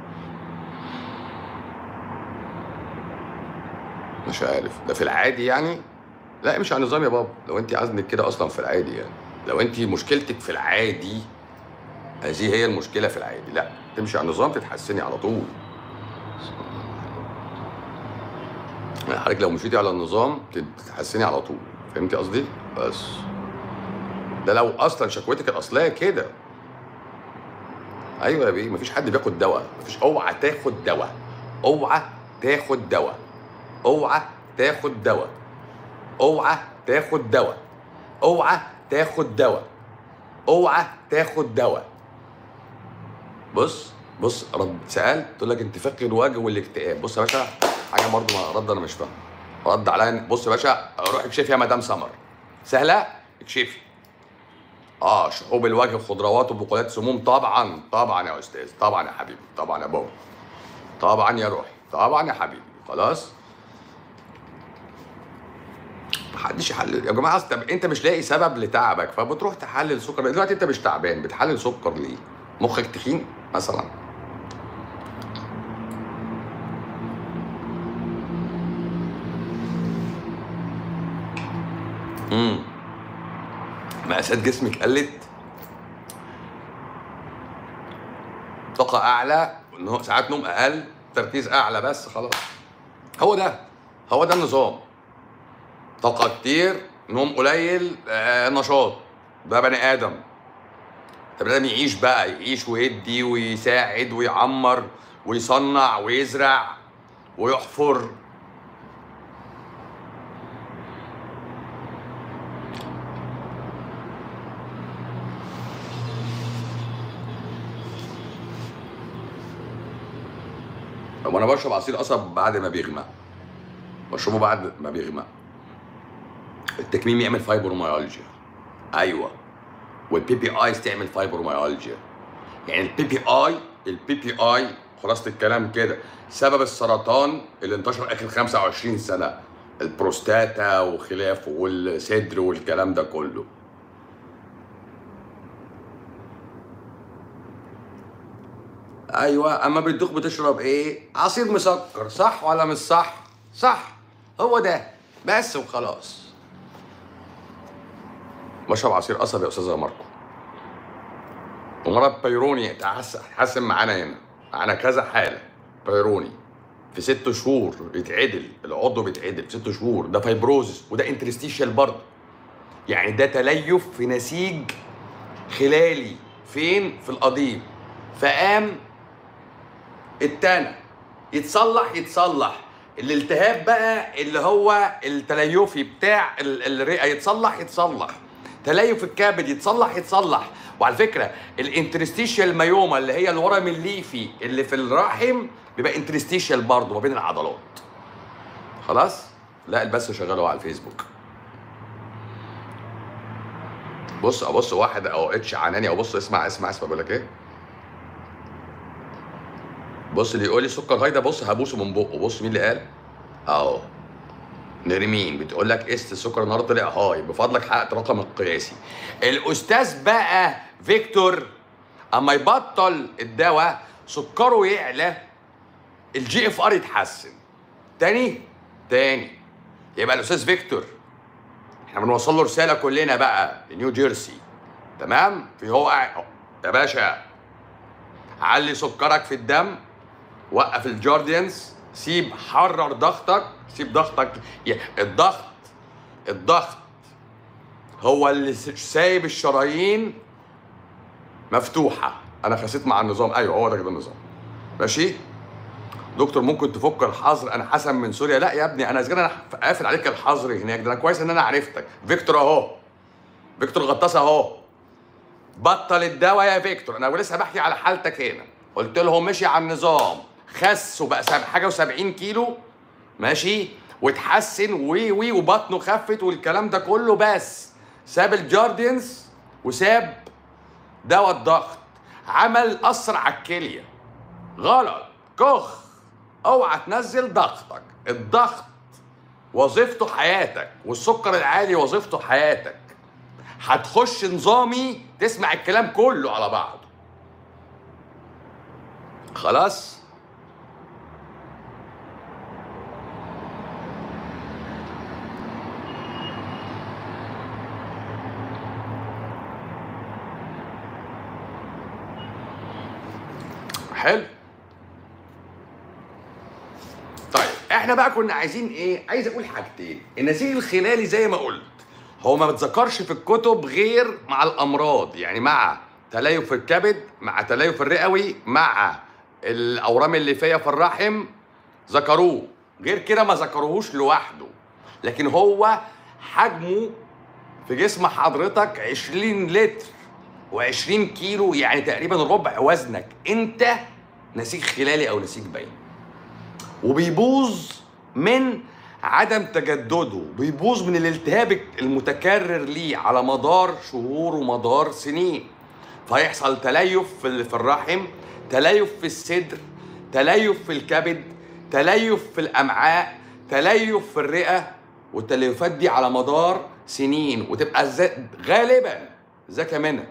مش عارف ده في العادي يعني لا مش على النظام يا بابا لو انت عازمك كده اصلا في العادي يعني لو انت مشكلتك في العادي هذه هي المشكله في العادي لا تمشي على النظام تتحسني على طول يعني حضرتك لو مشيتي على النظام تتحسني على طول فهمتي قصدي بس ده لو اصلا شكوتك الاصليه كده ايوه يا بيه مفيش حد بياخد دواء مفيش اوعى تاخد دواء اوعى تاخد دواء اوعى تاخد دواء اوعى تاخد دواء اوعى تاخد دواء اوعى تاخد دواء بص بص رد سالت تقول لك انتفاخ الوجه والاكتئاب بص يا باشا حاجه برضه ما رد انا مش فاهم رد عليا بص يا باشا روح اكشفي يا مدام سمر سهله اكشفي اه شحوب الوجه خضروات وبقولات سموم طبعا طبعا يا استاذ طبعا يا حبيبي طبعا يا بابا طبعا يا روحي طبعا يا حبيبي خلاص محدش يحلل يا جماعه أصل طب انت مش لاقي سبب لتعبك فبتروح تحلل سكر دلوقتي انت مش تعبان بتحلل سكر ليه؟ مخك تخين مثلا امم مقاسات جسمك قلت طاقة أعلى إن ساعات نوم أقل تركيز أعلى بس خلاص هو ده هو ده النظام طاقة كتير نوم قليل آه نشاط ده بني آدم طب لازم يعيش بقى يعيش ويدي ويساعد ويعمر ويصنع ويزرع ويحفر طب انا بشرب عصير قصب بعد ما بيغمق بشربه بعد ما بيغمق التكميم يعمل فايبروميالجيا ايوه والبي بي ايز تعمل فايبروميالجيا يعني البي بي اي البي بي اي خلاصه الكلام كده سبب السرطان اللي انتشر اخر 25 سنه البروستاتا وخلافه والصدر والكلام ده كله ايوه اما بتدوخ بتشرب ايه عصير مسكر صح ولا مش صح صح هو ده بس وخلاص بشرب عصير قصب يا استاذه ماركو ومرض بيروني تحسن معانا هنا معانا كذا حاله بيروني في ست شهور يتعدل العضو بيتعدل في ست شهور ده فايبروزس وده انترستيشال برضه يعني ده تليف في نسيج خلالي فين في القضيب فقام التانى يتصلح يتصلح الالتهاب بقى اللي هو التليفي بتاع ال- الرئه يتصلح يتصلح تليف الكبد يتصلح يتصلح وعلى فكره الانترستيشيال مايوما اللي هي الورم الليفي اللي في الرحم بيبقى انترستيشيال برضه ما بين العضلات خلاص لا البث شغال اهو على الفيسبوك بص ابص واحد او اتش عناني او بص اسمع اسمع اسمع بقول لك ايه بص اللي يقول لي سكر هاي ده بص هبوسه من بقه بص مين اللي قال اهو نرمين بتقول لك قست السكر النهارده طلع هاي بفضلك حققت رقم القياسي الاستاذ بقى فيكتور اما يبطل الدواء سكره يعلى الجي اف ار يتحسن تاني تاني يبقى الاستاذ فيكتور احنا بنوصل له رساله كلنا بقى لنيو جيرسي تمام في هو قاعد- يا باشا علي سكرك في الدم وقف الجارديانز سيب حرر ضغطك سيب ضغطك ي- الضغط الضغط هو اللي س- سايب الشرايين مفتوحه انا خسيت مع النظام ايوه هو ده كده النظام ماشي دكتور ممكن تفك الحظر انا حسن من سوريا لا يا ابني انا اذا كان انا قافل عليك الحظر هناك ده انا كويس ان انا عرفتك فيكتور اهو فيكتور غطاس اهو بطل الدواء يا فيكتور انا لسه بحكي على حالتك هنا قلت لهم مشي على النظام خس وبقى سب- حاجه و70 كيلو ماشي واتحسن وي وي وبطنه خفت والكلام ده كله بس ساب الجارديانز وساب دواء الضغط عمل اثر على الكليه غلط كخ اوعى تنزل ضغطك الضغط وظيفته حياتك والسكر العالي وظيفته حياتك هتخش نظامي تسمع الكلام كله على بعضه خلاص حلو طيب احنا بقى كنا عايزين ايه عايز اقول حاجتين النسيج الخلالي زي ما قلت هو ما بتذكرش في الكتب غير مع الامراض يعني مع تليف الكبد مع تليف الرئوي مع الاورام الليفيه في الرحم ذكروه غير كده ما ذكروهوش لوحده لكن هو حجمه في جسم حضرتك 20 لتر و20 كيلو يعني تقريبا ربع وزنك انت نسيج خلالي او نسيج باين وبيبوظ من عدم تجدده بيبوظ من الالتهاب المتكرر ليه على مدار شهور ومدار سنين فيحصل تليف في ال- في الرحم تليف في الصدر تليف في الكبد تليف في الامعاء تليف في الرئه والتليفات دي على مدار سنين وتبقى ز- غالبا ذكى منها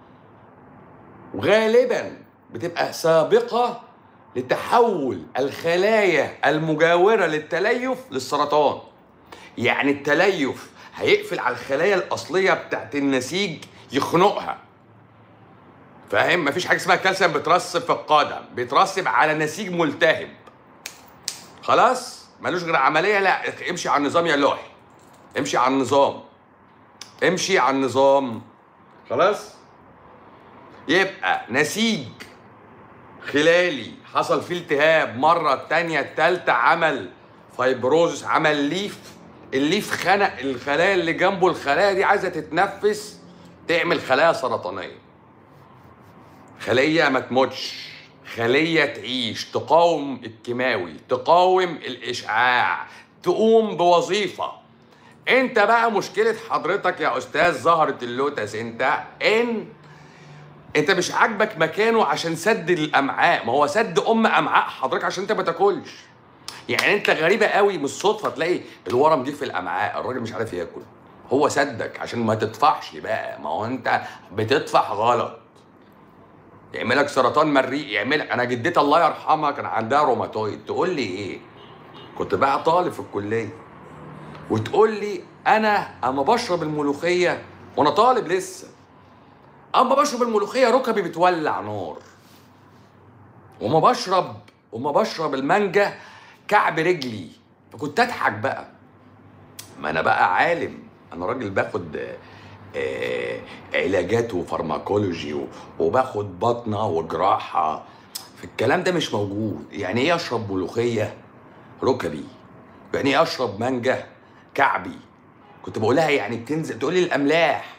وغالبا بتبقى سابقه لتحول الخلايا المجاوره للتليف للسرطان يعني التليف هيقفل على الخلايا الاصليه بتاعت النسيج يخنقها فاهم مفيش حاجه اسمها كالسيوم بيترسب في القدم بيترسب على نسيج ملتهب خلاص ملوش غير عمليه لا امشي على النظام يا لوحي امشي على النظام امشي على النظام خلاص يبقى نسيج خلالي حصل فيه التهاب مرة التانية التالتة عمل فايبروزس عمل ليف الليف خنق الخلايا اللي جنبه الخلايا دي عايزة تتنفس تعمل خلايا سرطانية خلية ما تموتش خلية تعيش تقاوم الكيماوي تقاوم الإشعاع تقوم بوظيفة انت بقى مشكلة حضرتك يا أستاذ زهرة اللوتس انت ان انت مش عاجبك مكانه عشان سد الامعاء ما هو سد ام امعاء حضرتك عشان انت ما تاكلش يعني انت غريبه قوي من الصدفه تلاقي الورم جه في الامعاء الراجل مش عارف ياكل هو سدك عشان ما تطفحش بقى ما هو انت بتطفح غلط يعملك سرطان مريء يعملك انا جدتي الله يرحمها كان عندها روماتويد تقول لي ايه كنت بقى طالب في الكليه وتقول لي انا اما بشرب الملوخيه وانا طالب لسه اما بشرب الملوخيه ركبي بتولع نار وما بشرب وما بشرب المانجا كعب رجلي فكنت اضحك بقى ما انا بقى عالم انا راجل باخد آه، آه، علاجات وفارماكولوجي و- وباخد بطنه وجراحه في الكلام ده مش موجود يعني ايه اشرب ملوخيه ركبي يعني ايه اشرب مانجا كعبي كنت بقولها يعني بتنزل تقول لي الاملاح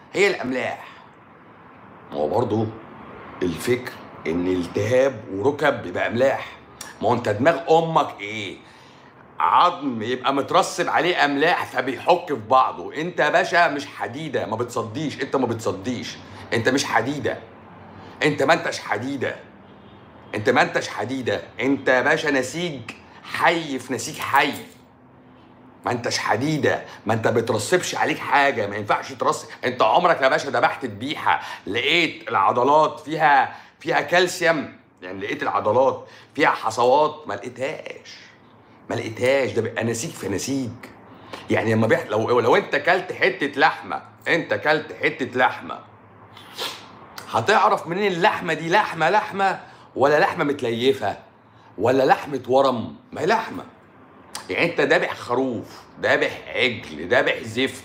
هي الاملاح ما هو برضه الفكر ان التهاب وركب بيبقى املاح ما هو انت دماغ امك ايه عظم يبقى مترسب عليه املاح فبيحك في بعضه انت يا باشا مش حديده ما بتصديش انت ما بتصديش انت مش حديده انت ما انتش حديده انت ما انتش حديده انت يا باشا نسيج حي في نسيج حي ما انتش حديده ما انت بترسبش عليك حاجه ما ينفعش ترسب انت عمرك يا باشا ذبحت ذبيحه لقيت العضلات فيها فيها كالسيوم يعني لقيت العضلات فيها حصوات ما لقيتهاش ما لقيتهاش ده بيبقى نسيج في نسيج يعني لما بيح... لو لو انت كلت حته لحمه انت كلت حته لحمه هتعرف منين اللحمه دي لحمه لحمه ولا لحمه متليفه ولا لحمه ورم ما هي لحمه يعني انت دابح خروف دابح عجل دابح زفت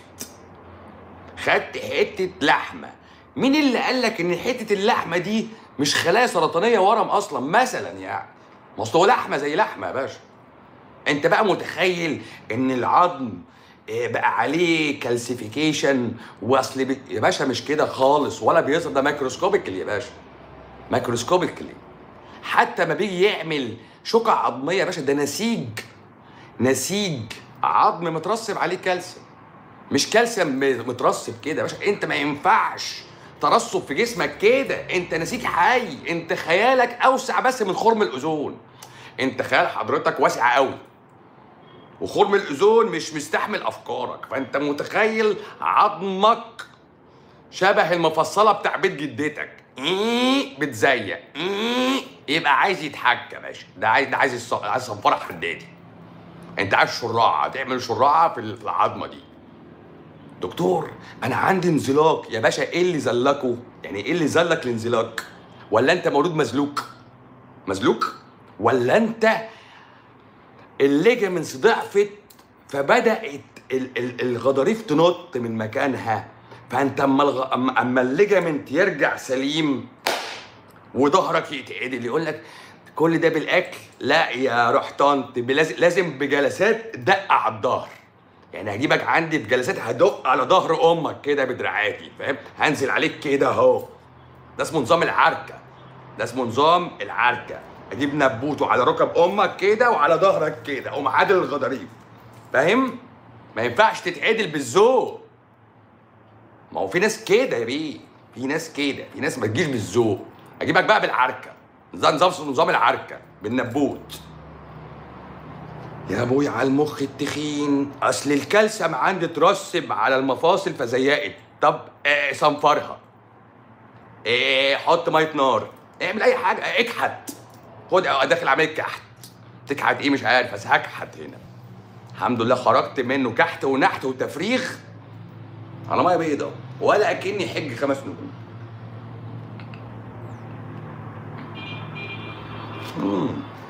خدت حته لحمه مين اللي قال لك ان حته اللحمه دي مش خلايا سرطانيه ورم اصلا مثلا يعني ما اصل هو لحمه زي لحمه يا باشا انت بقى متخيل ان العظم آه، بقى عليه كالسيفيكيشن واصل بي... يا باشا مش كده خالص ولا بيظهر ده مايكروسكوبيكلي يا باشا مايكروسكوبيكلي حتى ما بيجي يعمل شقع عظميه يا باشا ده نسيج نسيج عظم مترسب عليه كالسيوم مش كالسيوم مترسب كده يا باشا انت ما ينفعش ترسب في جسمك كده انت نسيج حي انت خيالك اوسع بس من خرم الاوزون انت خيال حضرتك واسع قوي وخرم الاوزون مش مستحمل افكارك فانت متخيل عظمك شبه المفصله بتاع بيت جدتك إيه بتزيق إيه يبقى عايز يتحكى يا باشا ده عايز ده عايز الص- عايز صنفره حدادي انت عايز شراعه تعمل شراعه في العظمه دي دكتور انا عندي انزلاق يا باشا ايه اللي زلكه يعني ايه اللي زلك الانزلاق ولا انت مولود مزلوك مزلوك ولا انت الليجمنتس ضعفت فبدات ال- ال- الغضاريف تنط من مكانها فانت اما الغ... اما أما الليجمنت يرجع سليم وظهرك يتعدل يقول لك كل ده بالاكل لا يا رحتان لازم لازم بجلسات دق على الظهر يعني هجيبك عندي في جلسات هدق على ظهر امك كده بدراعاتي فاهم هنزل عليك كده اهو ده اسمه نظام العركه ده اسمه نظام العركه اجيب نبوته على ركب امك كده وعلى ظهرك كده اقوم عادل الغضاريف فاهم ما ينفعش تتعدل بالذوق ما هو في ناس كده يا بيه في ناس كده في ناس ما تجيش بالذوق اجيبك بقى بالعركه ده نظام اسمه نظام العركه بالنبوت يا ابوي على المخ التخين اصل الكالسيوم عندي اترسب على المفاصل فزيقت طب آه صنفرها إيه حط ميه نار اعمل اي حاجه اكحت خد داخل عمليه كحت تكحت ايه مش عارف بس هكحت هنا الحمد لله خرجت منه كحت ونحت وتفريغ على ميه بيضاء ولا اكني حج خمس نجوم مم.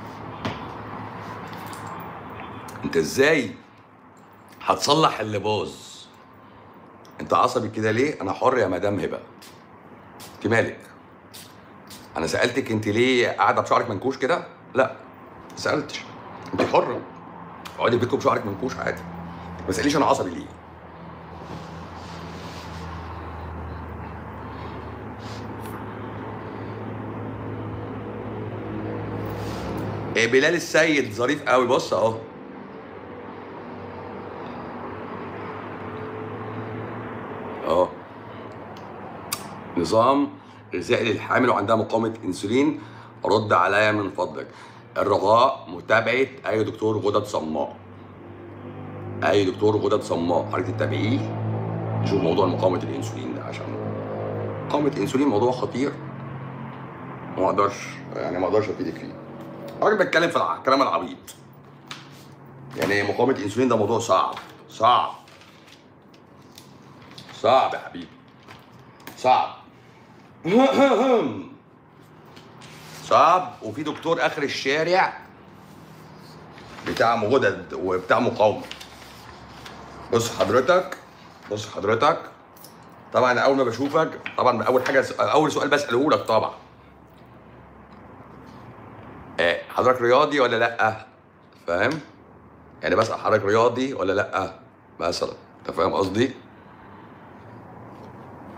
انت ازاي هتصلح اللي باظ انت عصبي كده ليه انا حر يا مدام هبه انت مالك انا سالتك انت ليه قاعده بشعرك منكوش كده لا ما سالتش انت حره اقعدي في بيتكم بشعرك منكوش عادي ما تساليش انا عصبي ليه إيه بلال السيد ظريف قوي بص اهو اه نظام غذائي للحامل وعندها مقاومه انسولين رد عليا من فضلك الرجاء متابعه اي دكتور غدد صماء اي دكتور غدد صماء حضرتك تتابعيه شوف موضوع مقاومه الانسولين ده عشان مقاومه الانسولين موضوع خطير ما اقدرش يعني ما اقدرش افيدك فيه الراجل بيتكلم في الع- الكلام العبيط يعني مقاومه الانسولين ده موضوع صعب صعب صعب يا حبيبي صعب صعب وفي دكتور اخر الشارع بتاع غدد وبتاع مقاومه بص حضرتك بص حضرتك طبعا اول ما بشوفك طبعا اول حاجه اول سؤال بساله لك طبعا آه، حضرتك رياضي ولا لا فاهم يعني بسال حضرتك رياضي ولا لا مثلا انت فاهم قصدي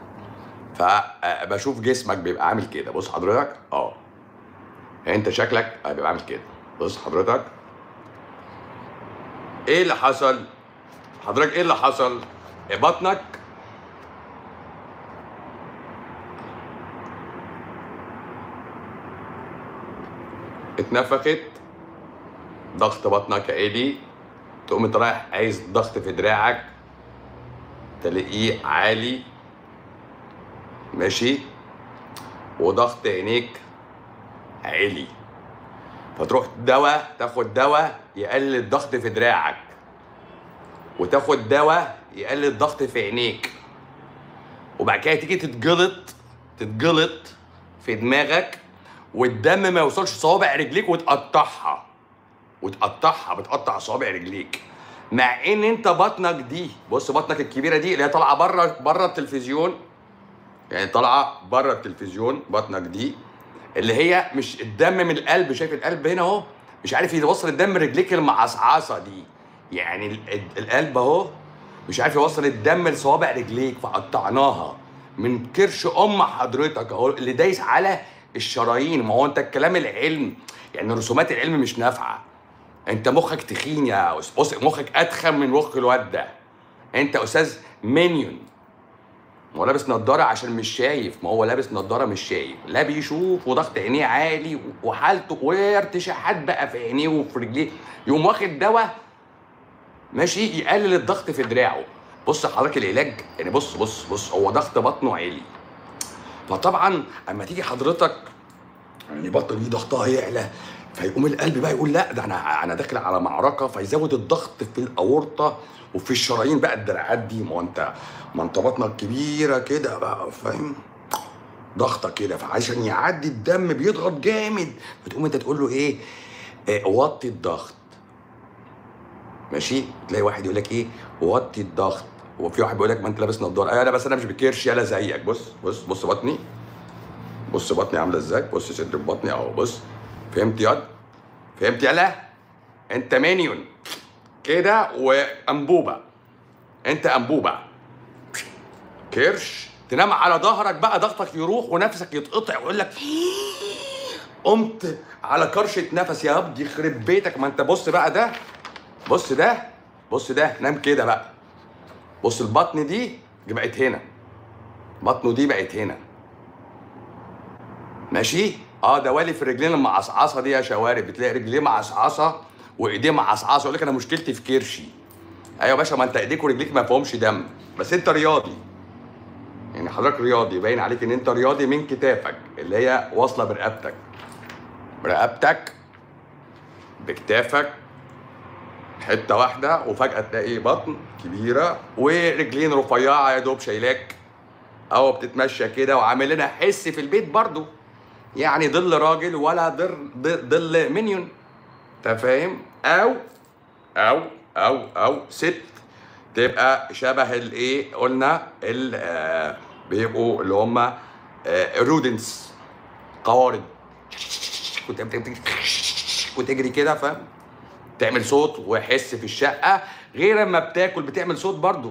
فبشوف جسمك بيبقى عامل كده بص حضرتك اه انت شكلك بيبقى عامل كده بص حضرتك ايه اللي حصل حضرتك ايه اللي حصل بطنك اتنفخت ضغط بطنك عالي تقوم انت رايح عايز ضغط في دراعك تلاقيه عالي ماشي وضغط عينيك عالي فتروح دواء تاخد دواء يقلل الضغط في دراعك وتاخد دواء يقلل الضغط في عينيك وبعد كده تيجي تتجلط تتجلط في دماغك والدم ما يوصلش صوابع رجليك وتقطعها وتقطعها بتقطع صوابع رجليك مع ان انت بطنك دي بص بطنك الكبيره دي اللي هي طالعه بره بره التلفزيون يعني طالعه بره التلفزيون بطنك دي اللي هي مش الدم من القلب شايف القلب هنا اهو مش عارف يوصل الدم رجليك المعصعصه دي يعني ال- ال- القلب اهو مش عارف يوصل الدم لصوابع رجليك فقطعناها من كرش ام حضرتك اهو اللي دايس على الشرايين ما هو انت الكلام العلم يعني رسومات العلم مش نافعه انت مخك تخين يا أس- بص مخك اتخن من مخ الواد ده انت استاذ مينيون ما هو لابس نضاره عشان مش شايف ما هو لابس نضاره مش شايف لا بيشوف وضغط عينيه عالي وحالته وارتشاحات بقى في عينيه وفي رجليه يقوم واخد دواء ماشي يقلل الضغط في دراعه بص حضرتك العلاج يعني بص بص بص هو ضغط بطنه عالي فطبعا اما تيجي حضرتك يعني بطن دي ضغطها يعلى فيقوم القلب بقى يقول لا ده انا انا داخل على معركه فيزود الضغط في الاورطه وفي الشرايين بقى الدراعات دي ما هو انت ما انت بطنك كبيره كده بقى فاهم ضغطه كده فعشان يعدي الدم بيضغط جامد فتقوم انت تقول له ايه آه، وطي الضغط ماشي تلاقي واحد يقول لك ايه وطي الضغط وفي واحد بيقول لك ما انت لابس نضاره ايوه لا بس انا مش بكرش يالا زيك بص بص بص بطني بص بطني عامله ازاي بص صدر بطني اهو بص فهمت ياض فهمت يالا انت مينيون كده وانبوبه انت انبوبه كرش تنام على ظهرك بقى ضغطك يروح ونفسك يتقطع ويقول لك قمت على كرشة نفس يا ابني يخرب بيتك ما انت بص بقى ده بص ده بص ده نام كده بقى بص البطن دي بقت هنا بطنه دي بقت هنا ماشي اه ده والي في الرجلين المعصعصه دي يا شوارب بتلاقي رجليه معصعصه وايديه معصعصه يقول لك انا مشكلتي في كرشي ايوه يا باشا ما انت ايديك ورجليك ما فيهمش دم بس انت رياضي يعني حضرتك رياضي باين عليك ان انت رياضي من كتافك اللي هي واصله برقبتك برقبتك بكتافك حته واحده وفجاه تلاقي بطن كبيره ورجلين رفيعه يا دوب شايلاك او بتتمشى كده وعامل لنا حس في البيت برضو يعني ظل راجل ولا ظل ظل مينيون انت فاهم او او او او ست تبقى شبه الايه قلنا ال آه، بيبقوا اللي هم رودنس قوارض كنت وتجري كده فاهم تعمل صوت وحس في الشقه غير اما بتاكل بتعمل صوت برضو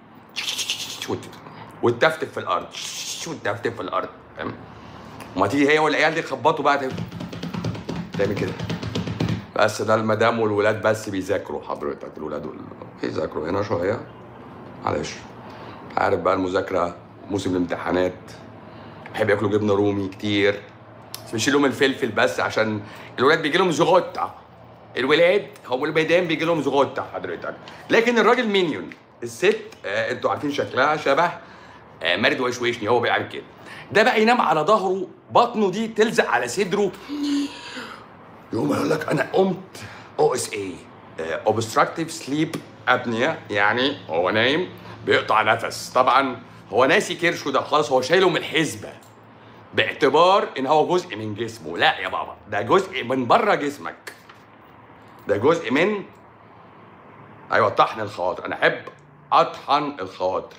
وتفتف في الارض وتفتف في الارض فاهم وما تيجي هي والعيال دي يخبطوا بقى تعمل- تعمل كده بس ده المدام والولاد بس بيذاكروا حضرتك الولاد وال- بيذاكروا هنا شويه معلش عارف بقى المذاكره موسم الامتحانات بيحب ياكلوا جبنه رومي كتير بس بيشيل لهم الفلفل بس عشان الولاد بيجي لهم زغطه الولاد هم المدام بيجي لهم زغطه حضرتك لكن الراجل مينيون الست آه انتوا عارفين شكلها شبه آه مارد وشوشني هو بيعمل كده ده بقى ينام على ظهره بطنه دي تلزق على صدره يقوم يقول لك انا قمت او اس اي اوبستراكتيف سليب ابنيا يعني هو نايم بيقطع نفس طبعا هو ناسي كرشه ده خالص هو شايله من الحسبه باعتبار ان هو جزء من جسمه لا يا بابا ده جزء من بره جسمك ده جزء من ايوه طحن الخواطر انا احب اطحن الخواطر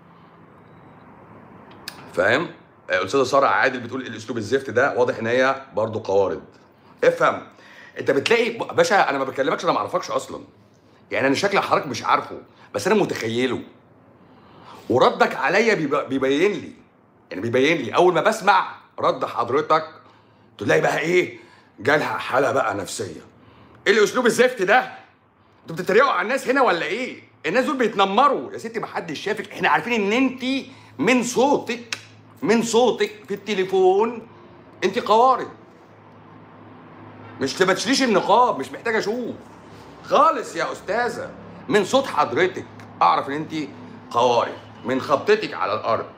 فاهم آه، استاذه ساره عادل بتقول الاسلوب الزفت ده واضح ان هي برضه قوارض افهم انت بتلاقي ب- باشا انا ما بكلمكش انا ما اعرفكش اصلا يعني انا شكل حضرتك مش عارفه بس انا متخيله وردك عليا بيب- بيبين لي يعني بيبين لي اول ما بسمع رد حضرتك تلاقي بقى ايه جالها حاله بقى نفسيه ايه الاسلوب الزفت ده انتوا بتتريقوا على الناس هنا ولا ايه الناس دول بيتنمروا يا ستي ما حدش شافك احنا عارفين ان انت من صوتك من صوتك في التليفون انت قوارض مش ما تشيليش النقاب مش محتاج اشوف خالص يا استاذه من صوت حضرتك اعرف ان انت قوارض من خبطتك على الارض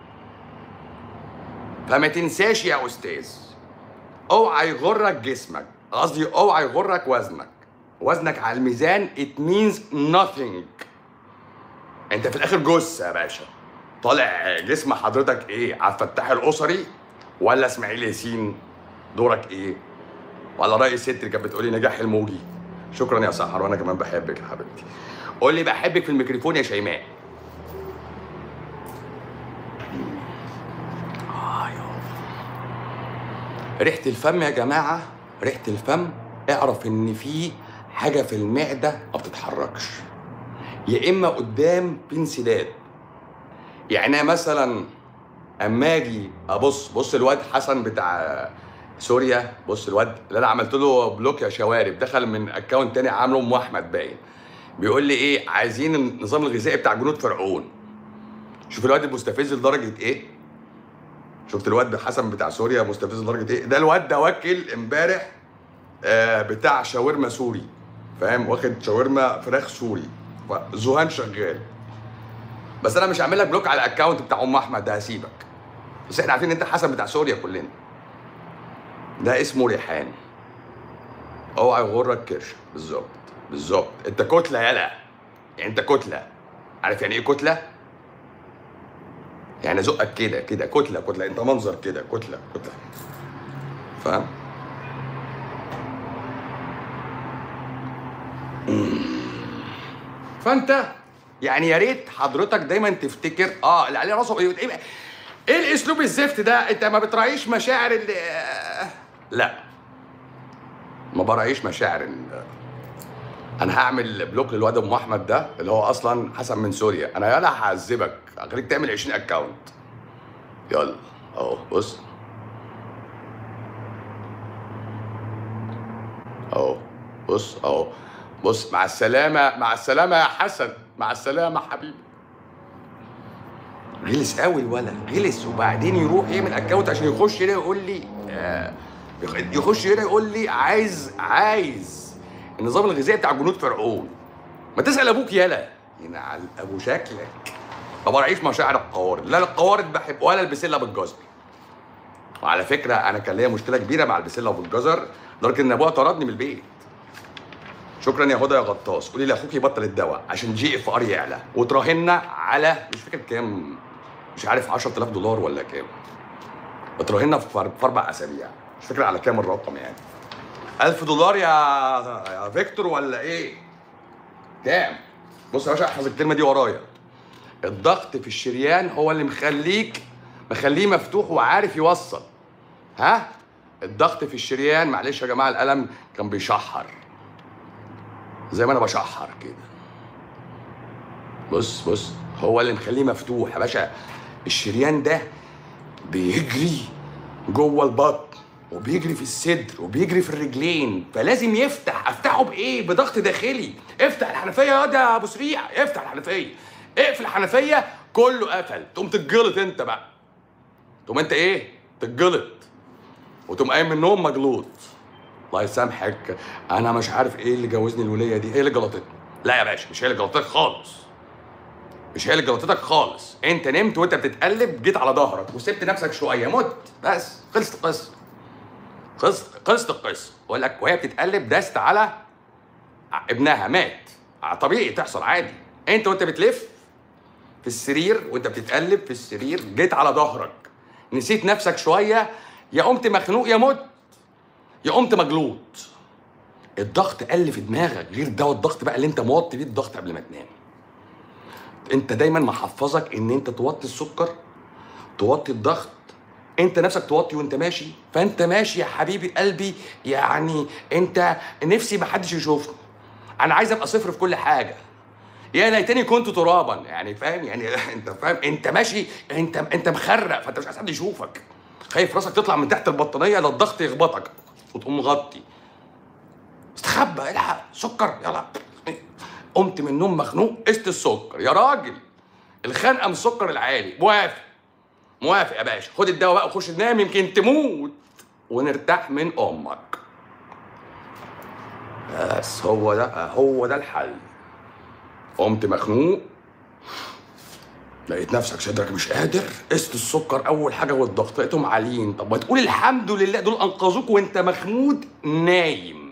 فما تنساش يا استاذ اوعى يغرك جسمك قصدي اوعى يغرك وزنك وزنك على الميزان it means nothing انت في الاخر جثه يا باشا طالع جسم حضرتك ايه عبد الفتاح الاسري ولا اسماعيل ياسين دورك ايه ولا رأي الست اللي كانت بتقولي نجاح الموجي شكرا يا سحر وانا كمان بحبك يا حبيبتي قول لي بحبك في الميكروفون يا شيماء آه يابا. ريحة الفم يا جماعة ريحة الفم اعرف ان في حاجة في المعدة ما بتتحركش يا اما قدام في انسداد يعني أنا مثلا اما اجي ابص بص الواد حسن بتاع سوريا بص الواد اللي انا عملت له بلوك يا شوارب دخل من اكونت تاني عامله ام احمد باين بيقول لي ايه عايزين النظام الغذائي بتاع جنود فرعون شوف الواد المستفز لدرجه ايه شفت الواد حسن بتاع سوريا مستفز لدرجه ايه ده الواد ده واكل امبارح آه بتاع شاورما سوري فاهم واخد شاورما فراخ سوري ذهان شغال بس انا مش هعمل لك بلوك على الاكونت بتاع ام احمد ده هسيبك بس احنا عارفين ان انت حسن بتاع سوريا كلنا ده اسمه ريحان اوعى يغرك كرش بالظبط بالظبط انت كتله يالا يعني انت كتله عارف يعني ايه كتله يعني ازقك كده كده كتله كتله انت منظر كده كتله كتله فاهم فانت يعني يا ريت حضرتك دايما تفتكر اه اللي عليه راسه ايه ايه إيه الاسلوب الزفت ده انت ما بتراعيش مشاعر ال لا ما براعيش مشاعر ال انا هعمل بلوك للواد ام احمد ده اللي هو اصلا حسن من سوريا انا يلا هعذبك هخليك تعمل 20 اكونت يلا اهو بص اهو بص اهو بص مع السلامه مع السلامه يا حسن مع السلامه حبيبي غلس قوي الولد غلس وبعدين يروح يعمل اكونت عشان يخش هنا يقول لي آه يخ- يخش هنا يقول لي عايز عايز النظام الغذائي بتاع جنود فرعون ما تسال ابوك يالا ينعل ابو شكلك ما براعيش مشاعر القوارض لا القوارض بحب ولا البسله بالجزر وعلى فكره انا كان ليا مشكله كبيره مع البسله بالجزر لدرجه ان ابوها طردني من البيت شكرا يا هدى يا غطاس قولي لاخوك يبطل الدواء عشان جي اف ار يعلى وتراهنا على مش فاكر كام مش عارف 10000 دولار ولا كام اتراهنا في أر- في اربع اسابيع مش فاكر على كام الرقم يعني 1000 دولار يا يا فيكتور ولا ايه كام بص يا باشا احفظ الكلمه دي ورايا الضغط في الشريان هو اللي مخليك مخليه مفتوح وعارف يوصل ها الضغط في الشريان معلش يا جماعه القلم كان بيشحر زي ما انا بشحر كده بص بص هو اللي مخليه مفتوح يا باشا الشريان ده بيجري جوه البطن وبيجري في الصدر وبيجري في الرجلين فلازم يفتح افتحه بايه بضغط داخلي افتح الحنفيه يا ده يا ابو سريع افتح الحنفيه اقفل الحنفيه كله قفل تقوم تتجلط انت بقى تقوم انت ايه تتجلط وتقوم قايم من النوم مجلوط الله يسامحك انا مش عارف ايه اللي جوزني الوليه دي هي اللي جلطتني لا يا باشا مش هي اللي جلطتك خالص مش هي اللي جلطتك خالص انت نمت وانت بتتقلب جيت على ظهرك وسبت نفسك شويه مت بس خلصت القصه خلصت خلصت القصه بقول لك وهي بتتقلب دست على ابنها مات طبيعي تحصل عادي انت وانت بتلف في السرير وانت بتتقلب في السرير جيت على ظهرك نسيت نفسك شويه يا قمت مخنوق يا مت يا قمت مجلوط الضغط قل في دماغك غير دواء الضغط بقى اللي انت موطي بيه الضغط قبل ما تنام انت دايما محفظك ان انت توطي السكر توطي الضغط انت نفسك توطي وانت ماشي فانت ماشي يا حبيبي قلبي يعني انت نفسي ما حدش يشوفني انا عايز ابقى صفر في كل حاجه يا ليتني كنت ترابا يعني فاهم يعني انت فاهم انت ماشي انت انت مخرق فانت مش عايز حد يشوفك خايف راسك تطلع من تحت البطانيه لا الضغط يخبطك وتقوم مغطي استخبى الحق سكر يلا قمت من النوم مخنوق قست السكر يا راجل الخنقه من السكر العالي موافق موافق يا باشا خد الدواء بقى وخش تنام يمكن تموت ونرتاح من امك بس هو ده هو ده الحل قمت مخنوق لقيت نفسك صدرك مش قادر قست السكر اول حاجه والضغط لقيتهم عاليين طب ما تقول الحمد لله دول انقذوك وانت مخمود نايم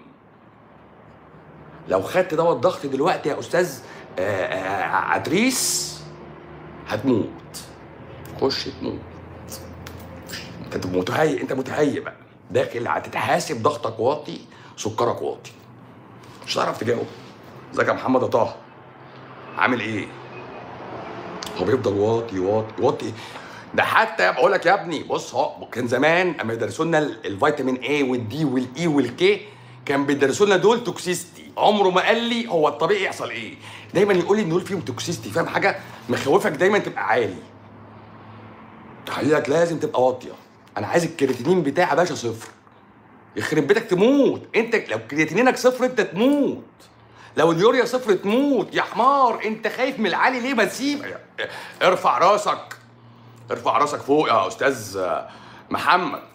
لو خدت دواء الضغط دلوقتي يا استاذ آه، آه، عدريس هتموت خش تموت انت متهيئ انت متهيئ بقى داخل هتتحاسب ضغطك واطي سكرك واطي مش هتعرف تجاوب ازيك يا محمد يا طه عامل ايه هو بيفضل واطي واطي واطي ده حتى بقول لك يا ابني بص هو كان زمان اما يدرسوا لنا ال- الفيتامين اي والدي والاي والكي كان بيدرسوا لنا دول توكسيستي عمره ما قال لي هو الطبيعي يحصل ايه دايما يقول لي ان دول فيهم توكسيستي فاهم حاجه مخوفك دايما تبقى عالي تحليلك لازم تبقى واطيه انا عايز الكرياتينين بتاعي يا باشا صفر يخرب بيتك تموت انت لو كرياتينينك صفر انت تموت لو اليوريا صفر تموت يا حمار انت خايف من العالي ليه ما تسيب ارفع راسك ارفع راسك فوق يا استاذ محمد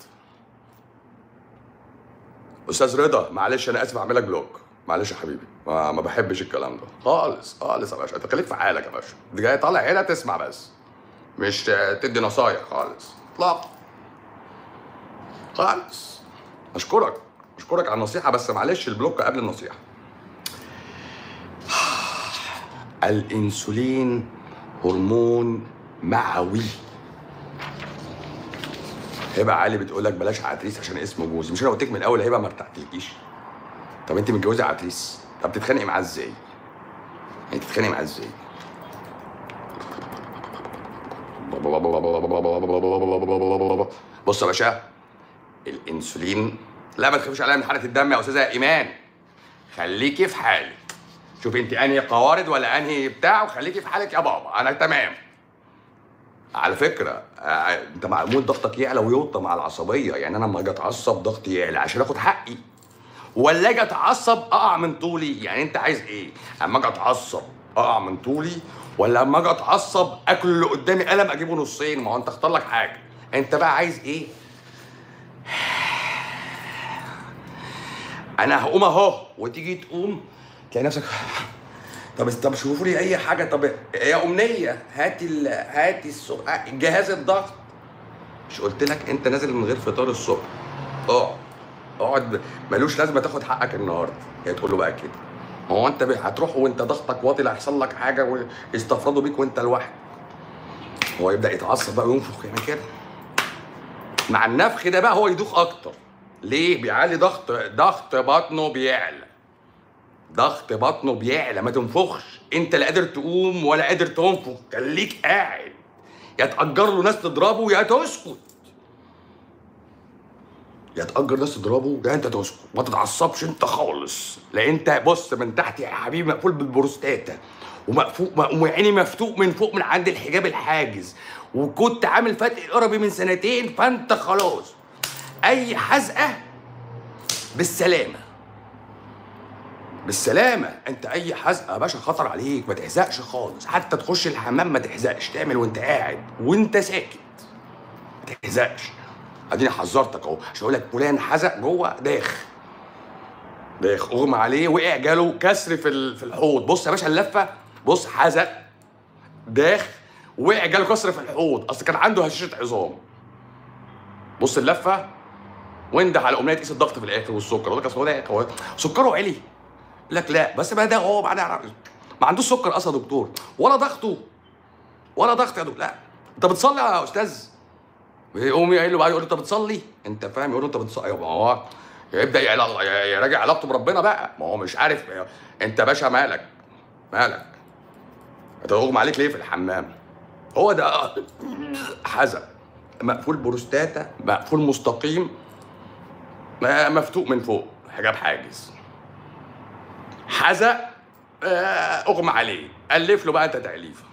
استاذ رضا معلش انا اسف اعملك بلوك معلش يا حبيبي ما, ما بحبش الكلام ده خالص خالص يا باشا انت خليك في حالك يا باشا انت جاي طالع هنا تسمع بس مش تدي نصايح خالص اطلاقا خالص اشكرك اشكرك على النصيحه بس معلش البلوك قبل النصيحه الانسولين هرمون معوي هبه علي بتقول لك بلاش عتريس عشان اسمه جوزي مش انا قلت لك من الاول هبه ما ارتحتلكيش طب انت متجوزه عتريس طب تتخانقي معاه ازاي يعني تتخانقي معاه ازاي بص يا باشا الانسولين لا ما تخافيش عليا من حاله الدم يا استاذه ايمان خليكي في حالك شوف انت انهي قوارض ولا انهي بتاع وخليكي في حالك يا بابا انا تمام على فكره آه، انت معمول ضغطك يعلى ويوطى مع العصبيه يعني انا لما اجي اتعصب ضغطي يعلى عشان اخد حقي ولا اجي اتعصب اقع من طولي يعني انت عايز ايه اما اجي اتعصب اقع من طولي ولا اما اجي اتعصب اكل اللي قدامي قلم اجيبه نصين ما هو انت اختار لك حاجه انت بقى عايز ايه انا هقوم اهو وتيجي تقوم تلاقي نفسك طب طب شوفوا لي اي حاجه طب يا امنيه هاتي ال... هاتي الصبح جهاز الضغط مش قلت لك انت نازل من غير فطار الصبح اقعد اقعد ب- ملوش لازمه تاخد حقك النهارده هي تقول له بقى كده هو انت ب- هتروح وانت ضغطك واطي لا هيحصل لك حاجه ويستفردوا بيك وانت لوحدك هو يبدا يتعصب بقى وينفخ يعمل كده مع النفخ ده بقى هو يدوخ اكتر ليه بيعلي ضغط ضغط بطنه بيعلى ضغط بطنه بيعلى ما تنفخش انت لا قادر تقوم ولا قادر تنفخ خليك قاعد يا تأجر له ناس تضربه يا تسكت يا تأجر ناس تضربه يا انت تسكت ما تتعصبش انت خالص لان انت بص من تحت يا حبيبي مقفول بالبروستاتا ومقفول وعيني مفتوق من فوق من عند الحجاب الحاجز وكنت عامل فتح قربي من سنتين فانت خلاص اي حزقه بالسلامه بالسلامة انت اي حزقة يا باشا خطر عليك ما تحزقش خالص حتى تخش الحمام ما تحزقش تعمل وانت قاعد وانت ساكت ما تحزقش اديني حذرتك اهو عشان اقول لك فلان حزق جوه داخ داخ اغمى عليه وقع جاله كسر في ال- في الحوض بص يا باشا اللفه بص حزق داخ وقع جاله كسر في الحوض اصل كان عنده هشاشه عظام بص اللفه وانده على امنيه تقيس الضغط في الاخر والسكر يقول لك اصل هو ده هو سكره عالي يقول لك لا بس بقى ده هو بعدها ما عندوش سكر اصلا يا دكتور ولا ضغطه ولا ضغط يا دكتور لا انت بتصلي يا استاذ يقوم قايل له بقى يقول له انت بتصلي انت فاهم يقول له انت بتصلي ما هو يبدا يعلا- يراجع علاقته بربنا بقى ما هو مش عارف انت باشا مالك مالك انت اغمى عليك ليه في الحمام هو ده حزق مقفول بروستاتا مقفول مستقيم ما- مفتوق من فوق حجاب حاجز حزق آه، اغمى عليه الف له بقى انت تاليفه